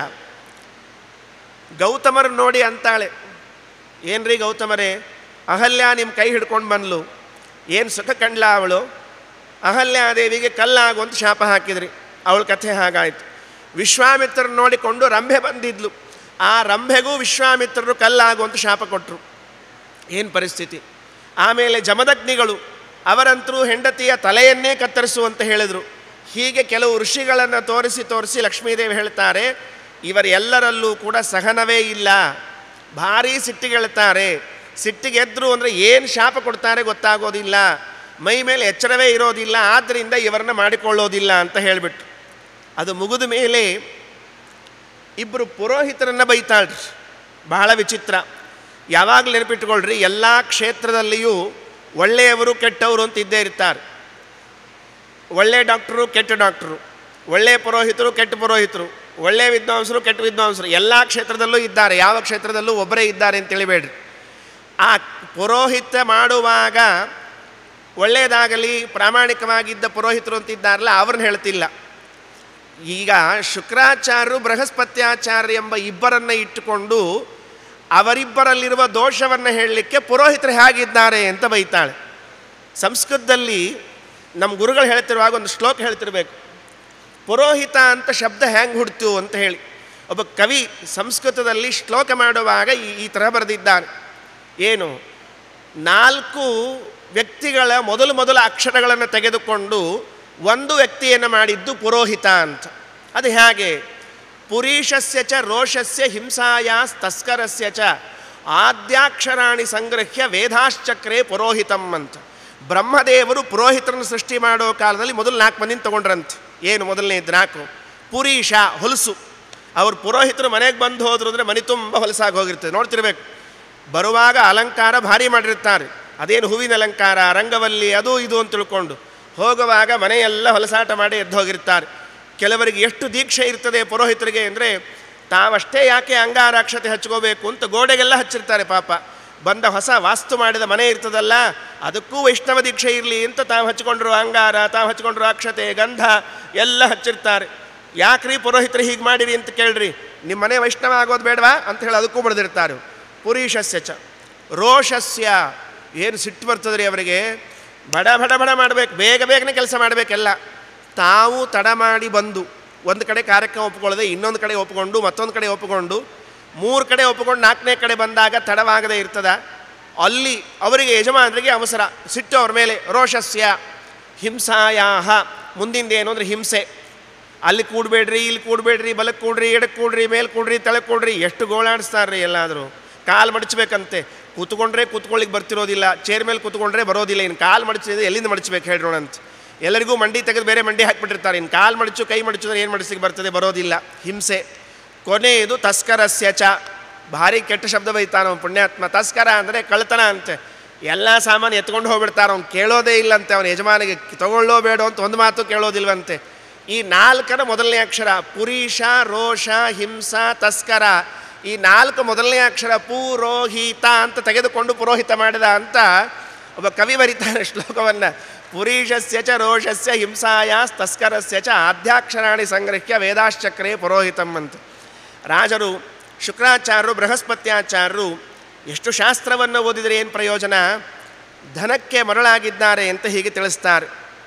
ಗೌತಮರು ನೋಡಿ ಅಂತಾಳೆ ಏನ್ರಿ ಗೌತಮರೇ ಅಹಲ್ಯ ನಿಮ್ಮ ಕೈ ಹಿಡ್ಕೊಂಡು ಬಂದ್ಲು ಏನು ಸುಖ ಕಂಡ್ಲ ಅವಳು ಅಹಲ್ಯಾದೇವಿಗೆ ಕಲ್ಲಾಗುವಂತ ಶಾಪ ಹಾಕಿದ್ರಿ ಅವಳ ಕಥೆ ಹಾಗಾಯಿತು ವಿಶ್ವಾಮಿತ್ರರು ನೋಡಿಕೊಂಡು ರಂಭೆ ಬಂದಿದ್ಲು ಆ ರಂಭೆಗೂ ವಿಶ್ವಾಮಿತ್ರರು ಕಲ್ಲಾಗುವಂತ ಶಾಪ ಕೊಟ್ಟರು ಏನು ಪರಿಸ್ಥಿತಿ ಆಮೇಲೆ ಜಮದಗ್ನಿಗಳು ಅವರಂತರೂ ಹೆಂಡತಿಯ ತಲೆಯನ್ನೇ ಕತ್ತರಿಸುವಂತ ಹೇಳಿದರು ಹೀಗೆ ಕೆಲವು ಋಷಿಗಳನ್ನು ತೋರಿಸಿ ತೋರಿಸಿ ಲಕ್ಷ್ಮೀದೇವಿ ಹೇಳ್ತಾರೆ ಇವರೆಲ್ಲರಲ್ಲೂ ಕೂಡ ಸಹನವೇ ಇಲ್ಲ ಭಾರೀ ಸಿಟ್ಟಿಗೆಳ್ತಾರೆ ಸಿಟ್ಟಿಗೆದ್ರು ಅಂದರೆ ಏನು ಶಾಪ ಕೊಡ್ತಾರೆ ಗೊತ್ತಾಗೋದಿಲ್ಲ ಮೈ ಮೇಲೆ ಎಚ್ಚರವೇ ಇರೋದಿಲ್ಲ ಆದ್ದರಿಂದ ಇವರನ್ನ ಮಾಡಿಕೊಳ್ಳೋದಿಲ್ಲ ಅಂತ ಹೇಳಿಬಿಟ್ಟು ಅದು ಮುಗಿದ ಮೇಲೆ ಇಬ್ಬರು ಪುರೋಹಿತರನ್ನು ಬೈತಾಳ್ರಿ ಬಹಳ ವಿಚಿತ್ರ ಯಾವಾಗಲೂ ನೆನಪಿಟ್ಕೊಳ್ರಿ ಎಲ್ಲ ಕ್ಷೇತ್ರದಲ್ಲಿಯೂ ಒಳ್ಳೆಯವರು ಕೆಟ್ಟವರು ಅಂತ ಇದ್ದೇ ಇರ್ತಾರೆ ಒಳ್ಳೆ ಡಾಕ್ಟ್ರು ಕೆಟ್ಟ ಡಾಕ್ಟ್ರು ಒಳ್ಳೆಯ ಪುರೋಹಿತರು ಕೆಟ್ಟ ಪುರೋಹಿತರು ಒಳ್ಳೆಯ ವಿದ್ವಾಂಸರು ಕೆಟ್ಟ ವಿದ್ವಾಂಸರು ಎಲ್ಲ ಕ್ಷೇತ್ರದಲ್ಲೂ ಇದ್ದಾರೆ ಯಾವ ಕ್ಷೇತ್ರದಲ್ಲೂ ಒಬ್ಬರೇ ಇದ್ದಾರೆ ಅಂತ ತಿಳಿಬೇಡ್ರಿ ಆ ಪುರೋಹಿತ ಮಾಡುವಾಗ ಒಳ್ಳೆಯದಾಗಲಿ ಪ್ರಾಮಾಣಿಕವಾಗಿದ್ದ ಪುರೋಹಿತರು ಅಂತ ಇದ್ದಾರಲ್ಲ ಅವ್ರನ್ನ ಹೇಳ್ತಿಲ್ಲ ಈಗ ಶುಕ್ರಾಚಾರ್ಯರು ಬೃಹಸ್ಪತ್ಯಾಚಾರ್ಯ ಎಂಬ ಇಬ್ಬರನ್ನು ಇಟ್ಟುಕೊಂಡು ಅವರಿಬ್ಬರಲ್ಲಿರುವ ದೋಷವನ್ನು ಹೇಳಲಿಕ್ಕೆ ಪುರೋಹಿತರು ಹೇಗಿದ್ದಾರೆ ಅಂತ ಬೈತಾಳೆ ಸಂಸ್ಕೃತದಲ್ಲಿ ನಮ್ಮ ಗುರುಗಳು ಹೇಳ್ತಿರುವಾಗ ಒಂದು ಶ್ಲೋಕ ಹೇಳ್ತಿರ್ಬೇಕು ಪುರೋಹಿತ ಅಂತ ಶಬ್ದ ಹೆಂಗೆ ಹುಡ್ತು ಅಂತ ಹೇಳಿ ಒಬ್ಬ ಕವಿ ಸಂಸ್ಕೃತದಲ್ಲಿ ಶ್ಲೋಕ ಮಾಡುವಾಗ ಈ ಈ ಥರ ಬರೆದಿದ್ದಾನೆ ಏನು ನಾಲ್ಕು ವ್ಯಕ್ತಿಗಳ ಮೊದಲು ಮೊದಲ ಅಕ್ಷರಗಳನ್ನು ತೆಗೆದುಕೊಂಡು ಒಂದು ವ್ಯಕ್ತಿಯನ್ನು ಮಾಡಿದ್ದು ಪುರೋಹಿತ ಅಂತ ಅದು ಹೇಗೆ ಪುರೀಶಸ್ಯ ಚ ರೋಷಸ್ಯ ಹಿಂಸಾಯಾಸ್ ತಸ್ಕರಸ್ಯ ಚ ಆದ್ಯಾಕ್ಷರಾಣಿ ಸಂಗ್ರಹ್ಯ ವೇದಾಶ್ಚಕ್ರೆ ಪುರೋಹಿತಂ ಅಂತ ಬ್ರಹ್ಮದೇವರು ಪುರೋಹಿತರನ್ನು ಸೃಷ್ಟಿ ಮಾಡೋ ಕಾಲದಲ್ಲಿ ಮೊದಲು ನಾಲ್ಕು ಮಂದಿನ ತೊಗೊಂಡ್ರಂತೆ ಏನು ಮೊದಲನೇದು ನಾಲ್ಕು ಪುರೀಶ ಹೊಲಸು ಅವ್ರು ಪುರೋಹಿತರು ಮನೆಗೆ ಬಂದು ಹೋದ್ರು ಅಂದರೆ ಮನೆ ತುಂಬ ಹೊಲಸಾಗಿ ಹೋಗಿರ್ತದೆ ನೋಡ್ತಿರ್ಬೇಕು ಬರುವಾಗ ಅಲಂಕಾರ ಭಾರಿ ಮಾಡಿರ್ತಾರೆ ಅದೇನು ಹೂವಿನ ಅಲಂಕಾರ ರಂಗವಲ್ಲಿ ಅದು ಇದು ಅಂತ ತಿಳ್ಕೊಂಡು ಹೋಗುವಾಗ ಮನೆಯೆಲ್ಲ ಹೊಲಸಾಟ ಮಾಡಿ ಎದ್ದು ಹೋಗಿರ್ತಾರೆ ಕೆಲವರಿಗೆ ಎಷ್ಟು ದೀಕ್ಷೆ ಇರ್ತದೆ ಪುರೋಹಿತರಿಗೆ ಅಂದರೆ ತಾವಷ್ಟೇ ಯಾಕೆ ಅಂಗಾರಾಕ್ಷತೆ ಹಚ್ಕೋಬೇಕು ಅಂತ ಗೋಡೆಗೆಲ್ಲ ಹಚ್ಚಿರ್ತಾರೆ ಪಾಪ ಬಂದ ಹೊಸ ವಾಸ್ತು ಮಾಡಿದ ಮನೆ ಇರ್ತದಲ್ಲ ಅದಕ್ಕೂ ವೈಷ್ಣವ ದೀಕ್ಷೆ ಇರಲಿ ಅಂತ ತಾವು ಹಚ್ಕೊಂಡ್ರು ಅಂಗಾರ ತಾವು ಹಚ್ಕೊಂಡ್ರು ಅಕ್ಷತೆ ಗಂಧ ಎಲ್ಲ ಹಚ್ಚಿರ್ತಾರೆ ಯಾಕ್ರಿ ಪುರೋಹಿತರು ಹೀಗೆ ಮಾಡಿರಿ ಅಂತ ಕೇಳ್ರಿ ನಿಮ್ಮ ಮನೆ ವೈಷ್ಣವ ಆಗೋದು ಬೇಡವಾ ಅಂತ ಹೇಳಿ ಅದಕ್ಕೂ ಬರೆದಿರ್ತಾರೆ ಪುರೀಶಸ್ಯ ಚ ರೋಷಸ್ಯ ಏನು ಸಿಟ್ಟು ಬರ್ತದ್ರಿ ಅವರಿಗೆ ಬಡ ಬಡ ಬಡ ಮಾಡಬೇಕು ಬೇಗ ಬೇಗನೆ ಕೆಲಸ ಮಾಡಬೇಕೆಲ್ಲ ತಾವು ತಡ ಮಾಡಿ ಬಂದು ಒಂದು ಕಡೆ ಕಾರ್ಯಕ್ರಮ ಒಪ್ಕೊಳ್ಳದೆ ಇನ್ನೊಂದು ಕಡೆ ಒಪ್ಪಿಕೊಂಡು ಮತ್ತೊಂದು ಕಡೆ ಒಪ್ಪಿಕೊಂಡು ಮೂರು ಕಡೆ ಒಪ್ಪಿಕೊಂಡು ನಾಲ್ಕನೇ ಕಡೆ ಬಂದಾಗ ತಡವಾಗದೇ ಇರ್ತದ ಅಲ್ಲಿ ಅವರಿಗೆ ಯಜಮಾನರಿಗೆ ಅವಸರ ಸಿಟ್ಟು ಅವ್ರ ಮೇಲೆ ರೋಷಸ್ಯ ಹಿಂಸಾಯಾಹ ಮುಂದಿಂದ ಏನು ಅಂದರೆ ಹಿಂಸೆ ಅಲ್ಲಿ ಕೂಡಬೇಡ್ರಿ ಇಲ್ಲಿ ಕೂಡಬೇಡ್ರಿ ಬಲಕ್ಕೆ ಕೂಡ್ರಿ ಎಡಕ್ಕೆ ಕೂಡ್ರಿ ಮೇಲೆ ಕೂಡ್ರಿ ತಳಕ್ಕೆ ಕೂಡ್ರಿ ಎಷ್ಟು ಗೋಳಾಡಿಸ್ತಾರ್ರಿ ಎಲ್ಲಾದರೂ ಕಾಲು ಮಡಚಬೇಕಂತೆ ಕೂತ್ಕೊಂಡ್ರೆ ಕೂತ್ಕೊಳ್ಳಿಕ್ಕೆ ಬರ್ತಿರೋದಿಲ್ಲ ಚೇರ್ ಮೇಲೆ ಕೂತ್ಕೊಂಡ್ರೆ ಬರೋದಿಲ್ಲ ಇನ್ನು ಕಾಲು ಮಡಚಿದ್ರೆ ಎಲ್ಲಿಂದ ಮಡಚಬೇಕು ಹೇಳ್ರೋಣ ಅಂತ ಎಲ್ಲರಿಗೂ ಮಂಡಿ ತೆಗೆದು ಬೇರೆ ಮಂಡಿ ಹಾಕಿಬಿಟ್ಟಿರ್ತಾರೆ ಇನ್ನು ಕಾಲು ಮಡಚು ಕೈ ಮಡಚಿದ್ರೆ ಏನು ಮಡಚಿಗೆ ಬರ್ತದೆ ಬರೋದಿಲ್ಲ ಹಿಂಸೆ ಕೊನೆಯದು ತಸ್ಕರಸ್ಯ ಚ ಭಾರಿ ಕೆಟ್ಟ ಶಬ್ದ ಬೈತಾನ ಅವ್ನು ಪುಣ್ಯಾತ್ಮ ತಸ್ಕರ ಅಂದರೆ ಕಳ್ತನ ಅಂತೆ ಎಲ್ಲ ಸಾಮಾನು ಎತ್ಕೊಂಡು ಹೋಗ್ಬಿಡ್ತಾರೆ ಅವ್ನು ಕೇಳೋದೇ ಇಲ್ಲಂತೆ ಅವನ ಯಜಮಾನಿಗೆ ತಗೊಳ್ಳೋ ಬೇಡೋ ಅಂತ ಒಂದು ಮಾತು ಕೇಳೋದಿಲ್ವಂತೆ ಈ ನಾಲ್ಕರ ಮೊದಲನೇ ಅಕ್ಷರ ಪುರೀಶ ರೋಷ ಹಿಂಸ ತಸ್ಕರ ಈ ನಾಲ್ಕು ಮೊದಲನೇ ಅಕ್ಷರ ಪುರೋಹಿತ ಅಂತ ತೆಗೆದುಕೊಂಡು ಪುರೋಹಿತ ಮಾಡಿದ ಅಂತ ಒಬ್ಬ ಕವಿ ಬರೀತಾನೆ ಶ್ಲೋಕವನ್ನು ಪುರೀಶಸ್ಯ ಚ ರೋಷಸ್ಯ ಹಿಂಸಾಯಾಸ್ ತಸ್ಕರಸ್ಯ ಚ ಆದ್ಯಾಕ್ಷರಾಣಿ ಸಂಗ್ರಹ್ಯ ವೇದಾಶ್ಚಕ್ರೇ ಪುರೋಹಿತಂ ಅಂತ ರಾಜರು ಶುಕ್ರಾಚಾರ್ಯರು ಬೃಹಸ್ಪತ್ಯಾಚಾರ್ಯರು ಎಷ್ಟು ಶಾಸ್ತ್ರವನ್ನು ಓದಿದರೆ ಏನು ಪ್ರಯೋಜನ ಧನಕ್ಕೆ ಮರಳಾಗಿದ್ದಾರೆ ಅಂತ ಹೀಗೆ ತಿಳಿಸ್ತಾರೆ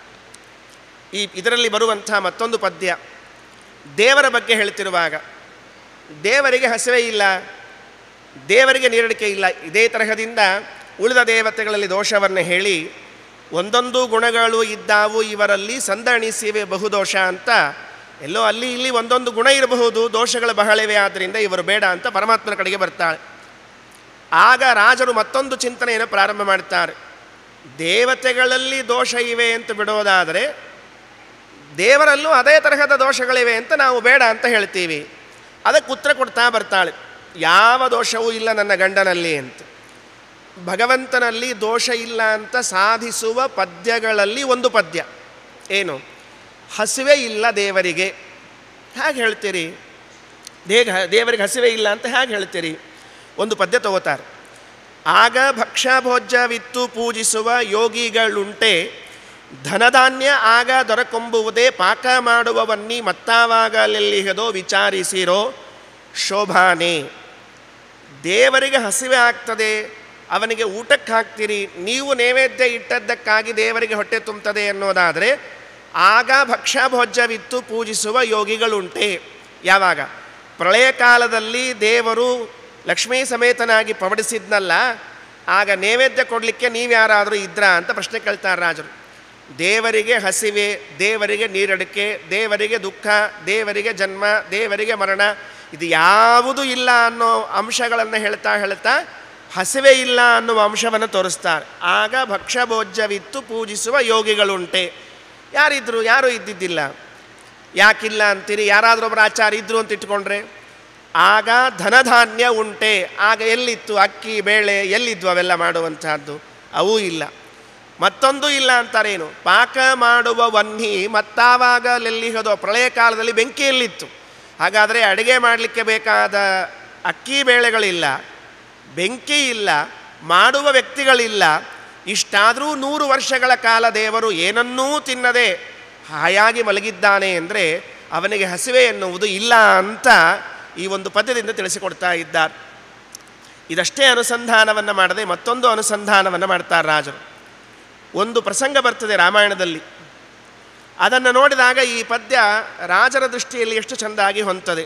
ಈ ಇದರಲ್ಲಿ ಬರುವಂಥ ಮತ್ತೊಂದು ಪದ್ಯ ದೇವರ ಬಗ್ಗೆ ಹೇಳ್ತಿರುವಾಗ ದೇವರಿಗೆ ಹಸಿವೆ ಇಲ್ಲ ದೇವರಿಗೆ ನೀರಡಿಕೆ ಇಲ್ಲ ಇದೇ ತರಹದಿಂದ ಉಳಿದ ದೇವತೆಗಳಲ್ಲಿ ದೋಷವನ್ನು ಹೇಳಿ ಒಂದೊಂದು ಗುಣಗಳು ಇದ್ದಾವು ಇವರಲ್ಲಿ ಸಂದಣಿಸಿವೆ ಬಹುದೋಷ ಅಂತ ಎಲ್ಲೋ ಅಲ್ಲಿ ಇಲ್ಲಿ ಒಂದೊಂದು ಗುಣ ಇರಬಹುದು ದೋಷಗಳು ಬಹಳಿವೆ ಆದ್ದರಿಂದ ಇವರು ಬೇಡ ಅಂತ ಪರಮಾತ್ಮನ ಕಡೆಗೆ ಬರ್ತಾಳೆ ಆಗ ರಾಜರು ಮತ್ತೊಂದು ಚಿಂತನೆಯನ್ನು ಪ್ರಾರಂಭ ಮಾಡ್ತಾರೆ ದೇವತೆಗಳಲ್ಲಿ ದೋಷ ಇವೆ ಅಂತ ಬಿಡೋದಾದರೆ ದೇವರಲ್ಲೂ ಅದೇ ತರಹದ ದೋಷಗಳಿವೆ ಅಂತ ನಾವು ಬೇಡ ಅಂತ ಹೇಳ್ತೀವಿ ಅದಕ್ಕೆ ಉತ್ತರ ಕೊಡ್ತಾ ಬರ್ತಾಳೆ ಯಾವ ದೋಷವೂ ಇಲ್ಲ ನನ್ನ ಗಂಡನಲ್ಲಿ ಅಂತ ಭಗವಂತನಲ್ಲಿ ದೋಷ ಇಲ್ಲ ಅಂತ ಸಾಧಿಸುವ ಪದ್ಯಗಳಲ್ಲಿ ಒಂದು ಪದ್ಯ ಏನು ಹಸಿವೆ ಇಲ್ಲ ದೇವರಿಗೆ ಹೇಗೆ ಹೇಳ್ತೀರಿ ದೇಗ ದೇವರಿಗೆ ಹಸಿವೆ ಇಲ್ಲ ಅಂತ ಹೇಗೆ ಹೇಳ್ತೀರಿ ಒಂದು ಪದ್ಯ ತಗೋತಾರೆ ಆಗ ಭಕ್ಷ್ಯಭೋಜ್ಯವಿತ್ತು ಪೂಜಿಸುವ ಯೋಗಿಗಳುಂಟೆ ಧನಧಾನ್ಯ ಆಗ ದೊರಕೊಂಬುವುದೇ ಪಾಕ ಮಾಡುವವನ್ನಿ ಮತ್ತಾವಾಗಲೆಲ್ಲಿಹದೋ ವಿಚಾರಿಸಿರೋ ಶೋಭಾನೆ ದೇವರಿಗೆ ಹಸಿವೆ ಆಗ್ತದೆ ಅವನಿಗೆ ಊಟಕ್ಕೆ ಹಾಕ್ತೀರಿ ನೀವು ನೈವೇದ್ಯ ಇಟ್ಟದ್ದಕ್ಕಾಗಿ ದೇವರಿಗೆ ಹೊಟ್ಟೆ ತುಂಬುತ್ತದೆ ಅನ್ನೋದಾದರೆ ಆಗ ಭಕ್ಷ್ಯಭೋಜ್ಯವಿತ್ತು ಪೂಜಿಸುವ ಯೋಗಿಗಳುಂಟೆ ಯಾವಾಗ ಪ್ರಳಯ ಕಾಲದಲ್ಲಿ ದೇವರು ಲಕ್ಷ್ಮೀ ಸಮೇತನಾಗಿ ಪವಡಿಸಿದ್ನಲ್ಲ ಆಗ ನೈವೇದ್ಯ ಕೊಡಲಿಕ್ಕೆ ನೀವ್ಯಾರಾದರೂ ಇದ್ರಾ ಅಂತ ಪ್ರಶ್ನೆ ಕೇಳ್ತಾರೆ ರಾಜರು ದೇವರಿಗೆ ಹಸಿವೆ ದೇವರಿಗೆ ನೀರಡಿಕೆ ದೇವರಿಗೆ ದುಃಖ ದೇವರಿಗೆ ಜನ್ಮ ದೇವರಿಗೆ ಮರಣ ಇದು ಯಾವುದೂ ಇಲ್ಲ ಅನ್ನೋ ಅಂಶಗಳನ್ನು ಹೇಳ್ತಾ ಹೇಳ್ತಾ ಹಸಿವೆ ಇಲ್ಲ ಅನ್ನುವ ಅಂಶವನ್ನು ತೋರಿಸ್ತಾರೆ ಆಗ ಭಕ್ಷ್ಯಭೋಜ್ಯವಿತ್ತು ಪೂಜಿಸುವ ಯೋಗಿಗಳುಂಟೆ ಯಾರಿದ್ರು ಯಾರೂ ಇದ್ದಿದ್ದಿಲ್ಲ ಯಾಕಿಲ್ಲ ಅಂತೀರಿ ಯಾರಾದರೂ ಒಬ್ಬರು ಆಚಾರ ಇದ್ರು ಅಂತ ಇಟ್ಕೊಂಡ್ರೆ ಆಗ ಧನಧಾನ್ಯ ಉಂಟೆ ಆಗ ಎಲ್ಲಿತ್ತು ಅಕ್ಕಿ ಬೇಳೆ ಎಲ್ಲಿದ್ವು ಅವೆಲ್ಲ ಮಾಡುವಂತಹದ್ದು ಅವೂ ಇಲ್ಲ ಮತ್ತೊಂದು ಇಲ್ಲ ಅಂತಾರೇನು ಪಾಕ ಮಾಡುವ ವನ್ಹಿ ಮತ್ತಾವಾಗಲೆಲ್ಲಿಹದೋ ಪ್ರಳಯ ಕಾಲದಲ್ಲಿ ಬೆಂಕಿಯಲ್ಲಿತ್ತು ಹಾಗಾದರೆ ಅಡುಗೆ ಮಾಡಲಿಕ್ಕೆ ಬೇಕಾದ ಅಕ್ಕಿ ಬೇಳೆಗಳಿಲ್ಲ ಬೆಂಕಿ ಇಲ್ಲ ಮಾಡುವ ವ್ಯಕ್ತಿಗಳಿಲ್ಲ ಇಷ್ಟಾದರೂ ನೂರು ವರ್ಷಗಳ ಕಾಲ ದೇವರು ಏನನ್ನೂ ತಿನ್ನದೆ ಹಾಯಾಗಿ ಮಲಗಿದ್ದಾನೆ ಅಂದರೆ ಅವನಿಗೆ ಹಸಿವೆ ಎನ್ನುವುದು ಇಲ್ಲ ಅಂತ ಈ ಒಂದು ಪದ್ಯದಿಂದ ತಿಳಿಸಿಕೊಡ್ತಾ ಇದ್ದಾರೆ ಇದಷ್ಟೇ ಅನುಸಂಧಾನವನ್ನು ಮಾಡದೆ ಮತ್ತೊಂದು ಅನುಸಂಧಾನವನ್ನು ಮಾಡ್ತಾರೆ ರಾಜರು ಒಂದು ಪ್ರಸಂಗ ಬರ್ತದೆ ರಾಮಾಯಣದಲ್ಲಿ ಅದನ್ನು ನೋಡಿದಾಗ ಈ ಪದ್ಯ ರಾಜರ ದೃಷ್ಟಿಯಲ್ಲಿ ಎಷ್ಟು ಚೆಂದಾಗಿ ಹೊಂತದೆ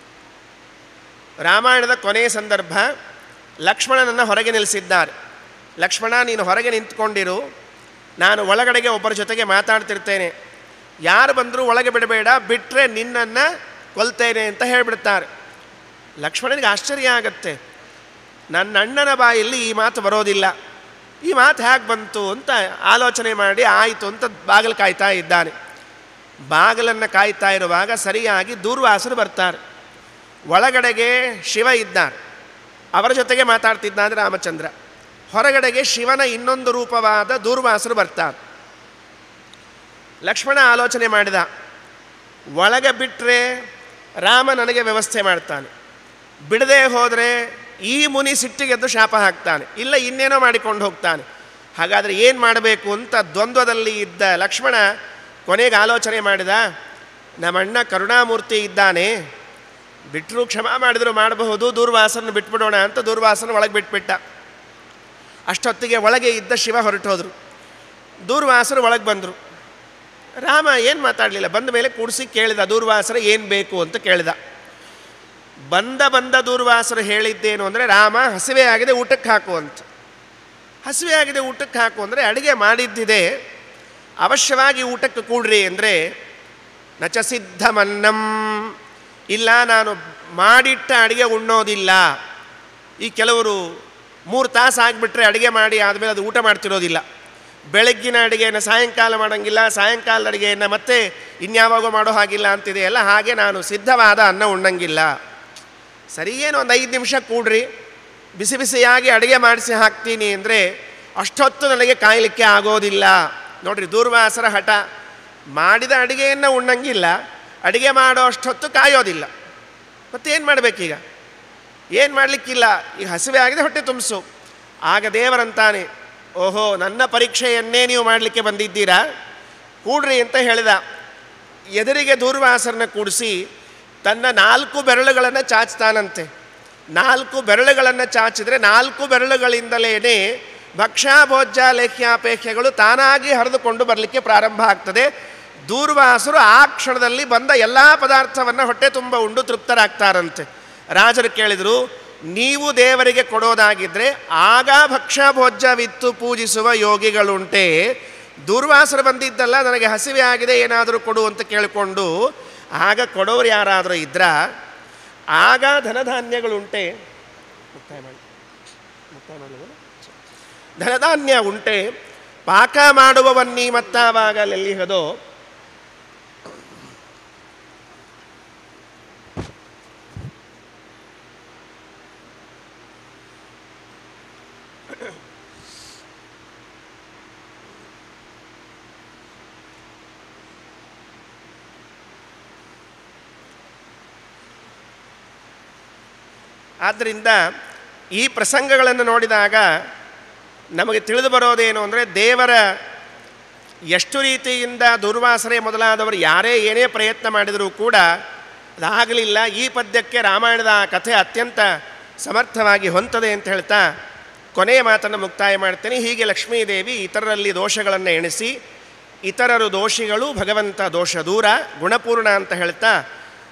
ರಾಮಾಯಣದ ಕೊನೆಯ ಸಂದರ್ಭ ಲಕ್ಷ್ಮಣನನ್ನು ಹೊರಗೆ ನಿಲ್ಲಿಸಿದ್ದಾರೆ ಲಕ್ಷ್ಮಣ ನೀನು ಹೊರಗೆ ನಿಂತ್ಕೊಂಡಿರು ನಾನು ಒಳಗಡೆಗೆ ಒಬ್ಬರ ಜೊತೆಗೆ ಮಾತಾಡ್ತಿರ್ತೇನೆ ಯಾರು ಬಂದರೂ ಒಳಗೆ ಬಿಡಬೇಡ ಬಿಟ್ಟರೆ ನಿನ್ನನ್ನು ಕೊಲ್ತೇನೆ ಅಂತ ಹೇಳಿಬಿಡ್ತಾರೆ ಲಕ್ಷ್ಮಣನಿಗೆ ಆಶ್ಚರ್ಯ ಆಗತ್ತೆ ನನ್ನ ಅಣ್ಣನ ಬಾಯಲ್ಲಿ ಈ ಮಾತು ಬರೋದಿಲ್ಲ ಈ ಮಾತು ಹೇಗೆ ಬಂತು ಅಂತ ಆಲೋಚನೆ ಮಾಡಿ ಆಯಿತು ಅಂತ ಬಾಗಿಲು ಕಾಯ್ತಾ ಇದ್ದಾನೆ ಬಾಗಿಲನ್ನು ಕಾಯ್ತಾ ಇರುವಾಗ ಸರಿಯಾಗಿ ದೂರ್ವಾಸರು ಬರ್ತಾರೆ ಒಳಗಡೆಗೆ ಶಿವ ಇದ್ದಾನೆ ಅವರ ಜೊತೆಗೆ ಮಾತಾಡ್ತಿದ್ದಾನೆ ರಾಮಚಂದ್ರ ಹೊರಗಡೆಗೆ ಶಿವನ ಇನ್ನೊಂದು ರೂಪವಾದ ದೂರ್ವಾಸರು ಬರ್ತಾರೆ ಲಕ್ಷ್ಮಣ ಆಲೋಚನೆ ಮಾಡಿದ ಒಳಗೆ ಬಿಟ್ಟರೆ ರಾಮ ನನಗೆ ವ್ಯವಸ್ಥೆ ಮಾಡ್ತಾನೆ ಬಿಡದೆ ಹೋದರೆ ಈ ಮುನಿ ಸಿಟ್ಟಿಗೆದ್ದು ಶಾಪ ಹಾಕ್ತಾನೆ ಇಲ್ಲ ಇನ್ನೇನೋ ಮಾಡಿಕೊಂಡು ಹೋಗ್ತಾನೆ ಹಾಗಾದರೆ ಏನು ಮಾಡಬೇಕು ಅಂತ ದ್ವಂದ್ವದಲ್ಲಿ ಇದ್ದ ಲಕ್ಷ್ಮಣ ಕೊನೆಗೆ ಆಲೋಚನೆ ಮಾಡಿದ ನಮ್ಮಣ್ಣ ಕರುಣಾಮೂರ್ತಿ ಇದ್ದಾನೆ ಬಿಟ್ಟರು ಕ್ಷಮ ಮಾಡಿದ್ರು ಮಾಡಬಹುದು ದೂರ್ವಾಸನ ಬಿಟ್ಬಿಡೋಣ ಅಂತ ದೂರ್ವಾಸನ ಒಳಗೆ ಬಿಟ್ಬಿಟ್ಟ ಅಷ್ಟೊತ್ತಿಗೆ ಒಳಗೆ ಇದ್ದ ಶಿವ ಹೊರಟೋದ್ರು ದೂರ್ವಾಸರು ಒಳಗೆ ಬಂದರು ರಾಮ ಏನು ಮಾತಾಡಲಿಲ್ಲ ಬಂದ ಮೇಲೆ ಕೂಡಿಸಿ ಕೇಳಿದ ದೂರ್ವಾಸರ ಏನು ಬೇಕು ಅಂತ ಕೇಳಿದ ಬಂದ ಬಂದ ದೂರ್ವಾಸರು ಹೇಳಿದ್ದೇನು ಅಂದರೆ ರಾಮ ಹಸಿವೆ ಆಗಿದೆ ಊಟಕ್ಕೆ ಹಾಕು ಅಂತ ಹಸಿವೆ ಆಗಿದೆ ಊಟಕ್ಕೆ ಹಾಕು ಅಂದರೆ ಅಡುಗೆ ಮಾಡಿದ್ದಿದೆ ಅವಶ್ಯವಾಗಿ ಊಟಕ್ಕೆ ಕೂಡ್ರಿ ಅಂದರೆ ನಚ ಸಿದ್ಧಮನ್ನಂ ಇಲ್ಲ ನಾನು ಮಾಡಿಟ್ಟ ಅಡುಗೆ ಉಣ್ಣೋದಿಲ್ಲ ಈ ಕೆಲವರು ಮೂರು ತಾಸು ಆಗಿಬಿಟ್ರೆ ಅಡುಗೆ ಮಾಡಿ ಆದಮೇಲೆ ಅದು ಊಟ ಮಾಡ್ತಿರೋದಿಲ್ಲ ಬೆಳಗ್ಗಿನ ಅಡುಗೆಯನ್ನು ಸಾಯಂಕಾಲ ಮಾಡೋಂಗಿಲ್ಲ ಸಾಯಂಕಾಲದ ಅಡುಗೆಯನ್ನು ಮತ್ತೆ ಇನ್ಯಾವಾಗೋ ಮಾಡೋ ಹಾಗಿಲ್ಲ ಅಂತಿದೆಯಲ್ಲ ಹಾಗೆ ನಾನು ಸಿದ್ಧವಾದ ಅನ್ನ ಉಣ್ಣಂಗಿಲ್ಲ ಸರಿ ಏನು ಒಂದು ಐದು ನಿಮಿಷ ಕೂಡ್ರಿ ಬಿಸಿ ಬಿಸಿಯಾಗಿ ಅಡುಗೆ ಮಾಡಿಸಿ ಹಾಕ್ತೀನಿ ಅಂದರೆ ಅಷ್ಟೊತ್ತು ನನಗೆ ಕಾಯಲಿಕ್ಕೆ ಆಗೋದಿಲ್ಲ ನೋಡ್ರಿ ದೂರ್ವಾಸರ ಹಠ ಮಾಡಿದ ಅಡುಗೆಯನ್ನು ಉಣ್ಣಂಗಿಲ್ಲ ಅಡುಗೆ ಮಾಡೋ ಅಷ್ಟೊತ್ತು ಕಾಯೋದಿಲ್ಲ ಮತ್ತೇನು ಮಾಡಬೇಕೀಗ ಏನು ಮಾಡಲಿಕ್ಕಿಲ್ಲ ಈಗ ಹಸಿವೆ ಆಗಿದೆ ಹೊಟ್ಟೆ ತುಂಬಿಸು ಆಗ ದೇವರಂತಾನೆ ಓಹೋ ನನ್ನ ಪರೀಕ್ಷೆಯನ್ನೇ ನೀವು ಮಾಡಲಿಕ್ಕೆ ಬಂದಿದ್ದೀರಾ ಕೂಡ್ರಿ ಅಂತ ಹೇಳಿದ ಎದುರಿಗೆ ದೂರ್ವಾಸರನ್ನ ಕೂಡಿಸಿ ತನ್ನ ನಾಲ್ಕು ಬೆರಳುಗಳನ್ನು ಚಾಚ್ತಾನಂತೆ ನಾಲ್ಕು ಬೆರಳುಗಳನ್ನು ಚಾಚಿದರೆ ನಾಲ್ಕು ಬೆರಳುಗಳಿಂದಲೇ ಭಕ್ಷ್ಯ ಭೋಜ್ಯ ಲೇಖ್ಯಾಪೇಕ್ಷೆಗಳು ತಾನಾಗಿ ಹರಿದುಕೊಂಡು ಬರಲಿಕ್ಕೆ ಪ್ರಾರಂಭ ಆಗ್ತದೆ ದೂರ್ವಾಸರು ಆ ಕ್ಷಣದಲ್ಲಿ ಬಂದ ಎಲ್ಲ ಪದಾರ್ಥವನ್ನು ಹೊಟ್ಟೆ ತುಂಬ ಉಂಡು ತೃಪ್ತರಾಗ್ತಾರಂತೆ ರಾಜರು ಕೇಳಿದರು ನೀವು ದೇವರಿಗೆ ಕೊಡೋದಾಗಿದ್ದರೆ ಆಗ ಭಕ್ಷ್ಯ ಭೋಜ್ಯವಿತ್ತು ಪೂಜಿಸುವ ಯೋಗಿಗಳುಂಟೆ ದೂರ್ವಾಸರು ಬಂದಿದ್ದಲ್ಲ ನನಗೆ ಹಸಿವೆ ಆಗಿದೆ ಏನಾದರೂ ಕೊಡು ಅಂತ ಕೇಳಿಕೊಂಡು ಆಗ ಕೊಡೋರು ಯಾರಾದರೂ ಇದ್ರ ಆಗ ಧನಧಾನ್ಯಗಳುಂಟೆ ಮುಕ್ತಾಯ ಮಾಡಿ ಮುಕ್ತಾಯ ಮಾಡಲಿಲ್ಲ ಧನಧಾನ್ಯ ಉಂಟೆ ಪಾಕ ಮಾಡುವವನ್ನೀ ಮತ್ತಾವಾಗಲೆಲ್ಲಿಹದೋ ಆದ್ದರಿಂದ ಈ ಪ್ರಸಂಗಗಳನ್ನು ನೋಡಿದಾಗ ನಮಗೆ ತಿಳಿದು ಬರೋದೇನು ಅಂದರೆ ದೇವರ ಎಷ್ಟು ರೀತಿಯಿಂದ ದುರ್ವಾಸನೆ ಮೊದಲಾದವರು ಯಾರೇ ಏನೇ ಪ್ರಯತ್ನ ಮಾಡಿದರೂ ಕೂಡ ಅದಾಗಲಿಲ್ಲ ಈ ಪದ್ಯಕ್ಕೆ ರಾಮಾಯಣದ ಆ ಕಥೆ ಅತ್ಯಂತ ಸಮರ್ಥವಾಗಿ ಹೊಂತದೆ ಅಂತ ಹೇಳ್ತಾ ಕೊನೆಯ ಮಾತನ್ನು ಮುಕ್ತಾಯ ಮಾಡ್ತೇನೆ ಹೀಗೆ ಲಕ್ಷ್ಮೀದೇವಿ ಇತರರಲ್ಲಿ ದೋಷಗಳನ್ನು ಎಣಿಸಿ ಇತರರು ದೋಷಿಗಳು ಭಗವಂತ ದೋಷ ದೂರ ಗುಣಪೂರ್ಣ ಅಂತ ಹೇಳ್ತಾ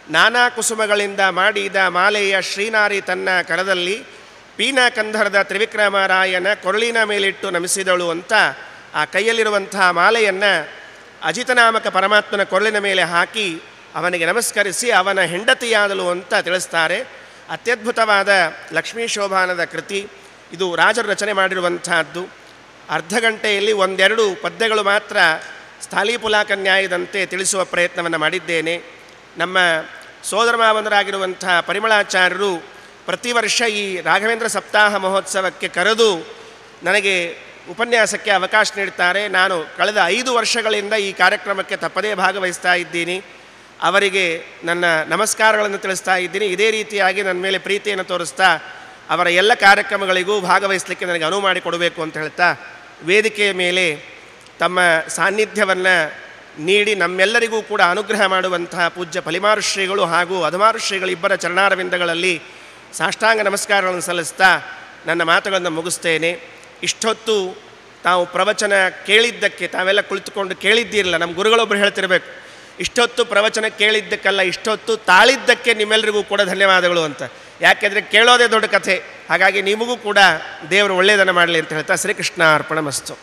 ನಾನಾ ಕುಸುಮಗಳಿಂದ ಮಾಡಿದ ಮಾಲೆಯ ಶ್ರೀನಾರಿ ತನ್ನ ಕರದಲ್ಲಿ ಪೀನ ಕಂಧರದ ತ್ರಿವಿಕ್ರಮರಾಯನ ಕೊರಳಿನ ಮೇಲಿಟ್ಟು ನಮಿಸಿದಳು ಅಂತ ಆ ಕೈಯಲ್ಲಿರುವಂತಹ ಮಾಲೆಯನ್ನು ಅಜಿತನಾಮಕ ಪರಮಾತ್ಮನ ಕೊರಳಿನ ಮೇಲೆ ಹಾಕಿ ಅವನಿಗೆ ನಮಸ್ಕರಿಸಿ ಅವನ ಹೆಂಡತಿಯಾದಳು ಅಂತ ತಿಳಿಸ್ತಾರೆ ಅತ್ಯದ್ಭುತವಾದ ಲಕ್ಷ್ಮೀ ಶೋಭಾನದ ಕೃತಿ ಇದು ರಾಜರು ರಚನೆ ಮಾಡಿರುವಂತಹದ್ದು ಅರ್ಧ ಗಂಟೆಯಲ್ಲಿ ಒಂದೆರಡು ಪದ್ಯಗಳು ಮಾತ್ರ ಸ್ಥಾಲೀಪುಲಾಕ ನ್ಯಾಯದಂತೆ ತಿಳಿಸುವ ಪ್ರಯತ್ನವನ್ನು ಮಾಡಿದ್ದೇನೆ ನಮ್ಮ ಸೋದರ ಮಾವಂದರಾಗಿರುವಂಥ ಪರಿಮಳಾಚಾರ್ಯರು ಪ್ರತಿ ವರ್ಷ ಈ ರಾಘವೇಂದ್ರ ಸಪ್ತಾಹ ಮಹೋತ್ಸವಕ್ಕೆ ಕರೆದು ನನಗೆ ಉಪನ್ಯಾಸಕ್ಕೆ ಅವಕಾಶ ನೀಡ್ತಾರೆ ನಾನು ಕಳೆದ ಐದು ವರ್ಷಗಳಿಂದ ಈ ಕಾರ್ಯಕ್ರಮಕ್ಕೆ ತಪ್ಪದೇ ಭಾಗವಹಿಸ್ತಾ ಇದ್ದೀನಿ ಅವರಿಗೆ ನನ್ನ ನಮಸ್ಕಾರಗಳನ್ನು ತಿಳಿಸ್ತಾ ಇದ್ದೀನಿ ಇದೇ ರೀತಿಯಾಗಿ ನನ್ನ ಮೇಲೆ ಪ್ರೀತಿಯನ್ನು ತೋರಿಸ್ತಾ ಅವರ ಎಲ್ಲ ಕಾರ್ಯಕ್ರಮಗಳಿಗೂ ಭಾಗವಹಿಸಲಿಕ್ಕೆ ನನಗೆ ಅನುವು ಮಾಡಿಕೊಡಬೇಕು ಅಂತ ಹೇಳ್ತಾ ವೇದಿಕೆಯ ಮೇಲೆ ತಮ್ಮ ಸಾನ್ನಿಧ್ಯವನ್ನು ನೀಡಿ ನಮ್ಮೆಲ್ಲರಿಗೂ ಕೂಡ ಅನುಗ್ರಹ ಮಾಡುವಂತಹ ಪೂಜ್ಯ ಫಲಿಮಾರು ಶ್ರೀಗಳು ಹಾಗೂ ಅಧಮಾರು ಶ್ರೀಗಳಿಬ್ಬರ ಚರಣಾರವಿಂದಗಳಲ್ಲಿ ಸಾಷ್ಟಾಂಗ ನಮಸ್ಕಾರಗಳನ್ನು ಸಲ್ಲಿಸ್ತಾ ನನ್ನ ಮಾತುಗಳನ್ನು ಮುಗಿಸ್ತೇನೆ ಇಷ್ಟೊತ್ತು ತಾವು ಪ್ರವಚನ ಕೇಳಿದ್ದಕ್ಕೆ ತಾವೆಲ್ಲ ಕುಳಿತುಕೊಂಡು ಕೇಳಿದ್ದೀರಲ್ಲ ನಮ್ಮ ಗುರುಗಳೊಬ್ಬರು ಹೇಳ್ತಿರ್ಬೇಕು ಇಷ್ಟೊತ್ತು ಪ್ರವಚನ ಕೇಳಿದ್ದಕ್ಕಲ್ಲ ಇಷ್ಟೊತ್ತು ತಾಳಿದ್ದಕ್ಕೆ ನಿಮ್ಮೆಲ್ಲರಿಗೂ ಕೂಡ ಧನ್ಯವಾದಗಳು ಅಂತ ಯಾಕೆಂದರೆ ಕೇಳೋದೇ ದೊಡ್ಡ ಕಥೆ ಹಾಗಾಗಿ ನಿಮಗೂ ಕೂಡ ದೇವರು ಒಳ್ಳೆಯದನ್ನು ಮಾಡಲಿ ಅಂತ ಹೇಳ್ತಾ ಶ್ರೀಕೃಷ್ಣ ಅರ್ಪಣ ಮಸ್ತು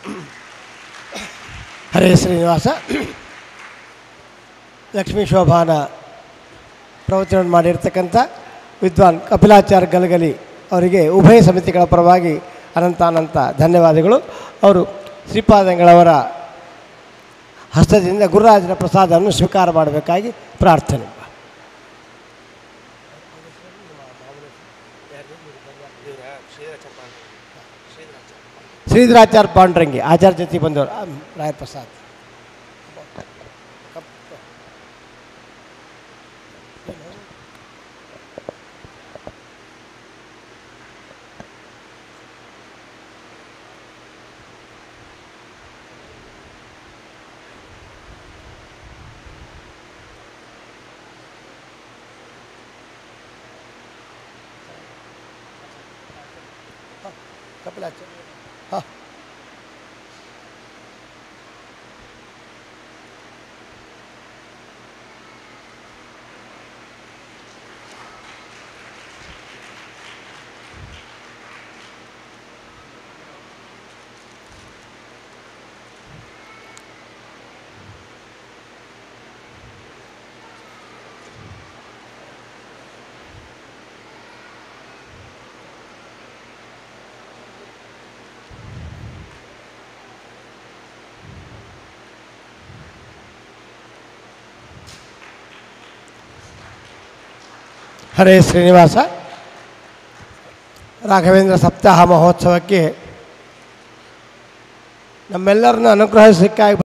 ಹರೇ ಶ್ರೀನಿವಾಸ ಲಕ್ಷ್ಮೀ ಶೋಭಾನ ಪ್ರವಚನ ಮಾಡಿರ್ತಕ್ಕಂಥ ವಿದ್ವಾನ್ ಕಪಿಲಾಚಾರ್ಯ ಗಲಗಲಿ ಅವರಿಗೆ ಉಭಯ ಸಮಿತಿಗಳ ಪರವಾಗಿ ಅನಂತ ಅನಂತ ಧನ್ಯವಾದಗಳು ಅವರು ಶ್ರೀಪಾದಂಗಳವರ ಹಸ್ತದಿಂದ ಗುರುರಾಜನ ಪ್ರಸಾದವನ್ನು ಸ್ವೀಕಾರ ಮಾಡಬೇಕಾಗಿ ಪ್ರಾರ್ಥನೆ ಶ್ರೀಧರಾಚಾರ್ಯ ಪಾಂಡ್ರಂಗಿ ಆಚಾರ್ಯ ಜೊತೆ ಬಂದವರು ಆ, ರಾಯ ಪ್ರಸಾದ್ ಕಪಿಲಾಚಾರ್ಯ ಹಾಂ ಹರೇ ಶ್ರೀನಿವಾಸ ರಾಘವೇಂದ್ರ ಸಪ್ತಾಹ ಮಹೋತ್ಸವಕ್ಕೆ ನಮ್ಮೆಲ್ಲರನ್ನ ಅನುಗ್ರಹಿಸಲಿಕ್ಕಾಗಿ